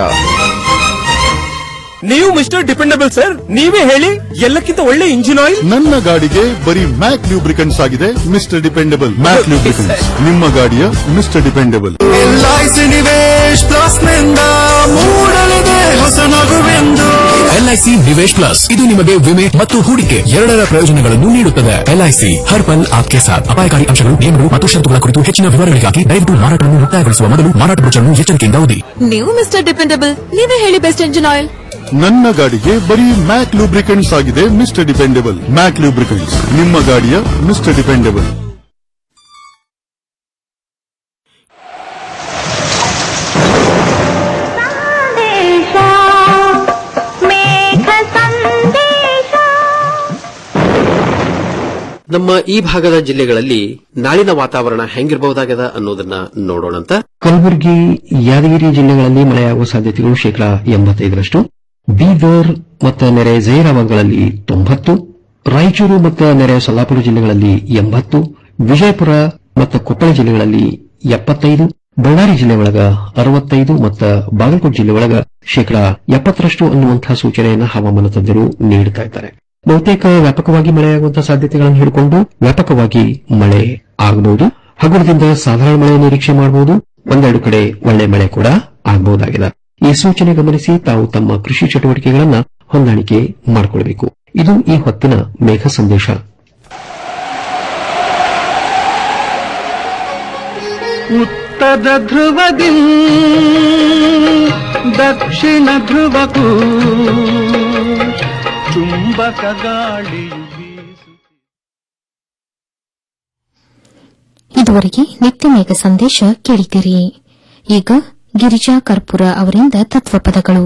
ನೀವು ಮಿಸ್ಟರ್ ಡಿಪೆಂಡಬಲ್ ಸರ್ ನೀವೇ ಹೇಳಿ ಎಲ್ಲಕ್ಕಿಂತ ಒಳ್ಳೆ ಇಂಜಿನ್ ಆಯಿಲ್ ನನ್ನ ಗಾಡಿಗೆ ಬರೀ ಮ್ಯಾಕ್ ಲೂಬ್ರಿಕೆಂಟ್ಸ್ ಆಗಿದೆ ಮಿಸ್ಟರ್ ಡಿಪೆಂಡೆಬಲ್ ಮ್ಯಾಕ್ ಲೂಬ್ರಿಕೆಂಟ್ಸ್ ನಿಮ್ಮ ಗಾಡಿಯ mister dependable LIC Nivesh plus ನಿಂದ ಮೂಡಲಿದೆ ಹೊಸ ನಗುವೆಂದು ಎಲ್ಐಸಿ ನಿವೇಶ್ ಪ್ಲಸ್ ಇದು ನಿಮಗೆ ವಿಮೆ ಮತ್ತು ಹೂಡಿಕೆ ಎರಡರ ಪ್ರಯೋಜನಗಳನ್ನು ನೀಡುತ್ತದೆ ಎಲ್ಐಸಿ ಹರ್ ಪಲ್ ಆಪ್ಕೆ ಸಾಥ್ ಅಪಾಯಕಾರಿ ಅಂಶಗಳು ನಿಯಮಗಳು ಮತ್ತು ಷರತ್ತುಗಳ ಕುರಿತು ಹೆಚ್ಚಿನ ವಿವರಗಳಿಗಾಗಿ ದಯವಿಟ್ಟು ಮಾರಾಟವನ್ನು ಮುಕ್ತಾಯಗೊಳಿಸುವ ಮೊದಲು ಮಾರಾಟ ಬ್ರೋಚರ್ನ್ನು ಎಚ್ಚರಿಕೆಯಿಂದ ಓದಿ ನೀವು ಮಿಸ್ಟರ್ ಡಿಪೆಂಡಬಲ್ ನೀವೇ ಹೇಳಿ ಬೆಸ್ಟ್ ಎಂಜಿನ್ ಆಯಿಲ್ ನನ್ನ ಗಾಡಿಗೆ ಬರೀ ಮ್ಯಾಕ್ ಲೂಬ್ರಿಕೆಂಟ್ಸ್ ಆಗಿದೆ ಮಿಸ್ಟರ್ ಡಿಪೆಂಡೆಬಲ್ ಮ್ಯಾಕ್ ಲೂಬ್ರಿಕೆಂಟ್ಸ್ ನಿಮ್ಮ ಗಾಡಿಯ ಮಿಸ್ಟರ್ ಡಿಪೆಂಡೆಬಲ್ ನಮ್ಮ ಈ ಭಾಗದ ಜಿಲ್ಲೆಗಳಲ್ಲಿ ನಾಳಿನ ವಾತಾವರಣ ಹೆಂಗಿರಬಹುದಾಗದ ಅನ್ನೋದನ್ನ ನೋಡೋಣಂತ ಕಲಬುರಗಿ ಯಾದಗಿರಿ ಜಿಲ್ಲೆಗಳಲ್ಲಿ ಮಳೆಯಾಗುವ ಸಾಧ್ಯತೆಗಳು ಶೇಕಡಾ ಎಂಬತ್ತೈದರಷ್ಟು ಬೀದರ್ ಮತ್ತು ನೆರೆ ಜೈರಾಬಾದ್ಗಳಲ್ಲಿ ತೊಂಬತ್ತು ರಾಯಚೂರು ಮತ್ತು ನೆರೆ ಸೊಲ್ಲಾಪುರ ಜಿಲ್ಲೆಗಳಲ್ಲಿ ಎಂಬತ್ತು ವಿಜಯಪುರ ಮತ್ತು ಕೊಪ್ಪಳ ಜಿಲ್ಲೆಗಳಲ್ಲಿ ಎಪ್ಪತ್ತೈದು ಬಳ್ಳಾರಿ ಜಿಲ್ಲೆ ಒಳಗ ಅರವತ್ತೈದು ಮತ್ತು ಬಾಗಲಕೋಟೆ ಜಿಲ್ಲೆ ಒಳಗ ಶೇಕಡಾ ಎಪ್ಪತ್ತರಷ್ಟು ಅನ್ನುವಂತಹ ಸೂಚನೆಯನ್ನು ಹವಾಮಾನ ತಜ್ಞರು ನೀಡುತ್ತಾ ಇದ್ದಾರೆ ಬಹುತೇಕ ವ್ಯಾಪಕವಾಗಿ ಮಳೆಯಾಗುವಂತಹ ಸಾಧ್ಯತೆಗಳನ್ನು ಹಿಡಿಕೊಂಡು ವ್ಯಾಪಕವಾಗಿ ಮಳೆ ಆಗಬಹುದು ಹಗುರದಿಂದ ಸಾಧಾರಣ ಮಳೆ ನಿರೀಕ್ಷೆ ಮಾಡಬಹುದು ಒಂದೆರಡು ಕಡೆ ಒಳ್ಳೆ ಮಳೆ ಕೂಡ ಆಗಬಹುದಾಗಿದೆ ಈ ಸೂಚನೆ ಗಮನಿಸಿ ತಾವು ತಮ್ಮ ಕೃಷಿ ಚಟುವಟಿಕೆಗಳನ್ನ ಹೊಂದಾಣಿಕೆ ಮಾಡಿಕೊಳ್ಳಬೇಕು ಇದು ಈ ಹೊತ್ತಿನ ಮೇಘ ಸಂದೇಶ ಉತ್ತರ ಧ್ರುವದಿ ದಕ್ಷಿಣ ಧ್ರುವಕ್ಕೂ ಚುಂಬಕ ಗಾಳಿಯು ಇದುವರೆಗೆ ನಿತ್ಯ ಮೇಘ ಸಂದೇಶ ಕೇಳಿದಿರಿ ಈಗ ಗಿರಿಜಾ ಕರ್ಪೂರ ಅವರಿಂದ ತತ್ವಪದಗಳು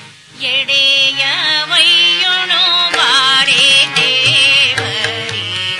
ಎಡೆಯ ವೈಯೊಣು ಬಾರೆ ದೇವರಿ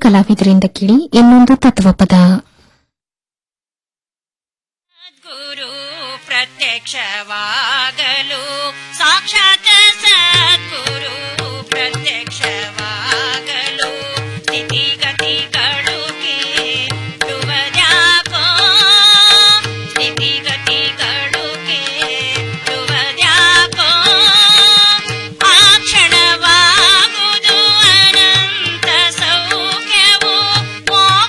ಕಲಾವಿದರಿಂದ ಕೇಳಿ ಇನ್ನೊಂದು ತತ್ವಪದ ಪ್ರತ್ಯಕ್ಷವಾ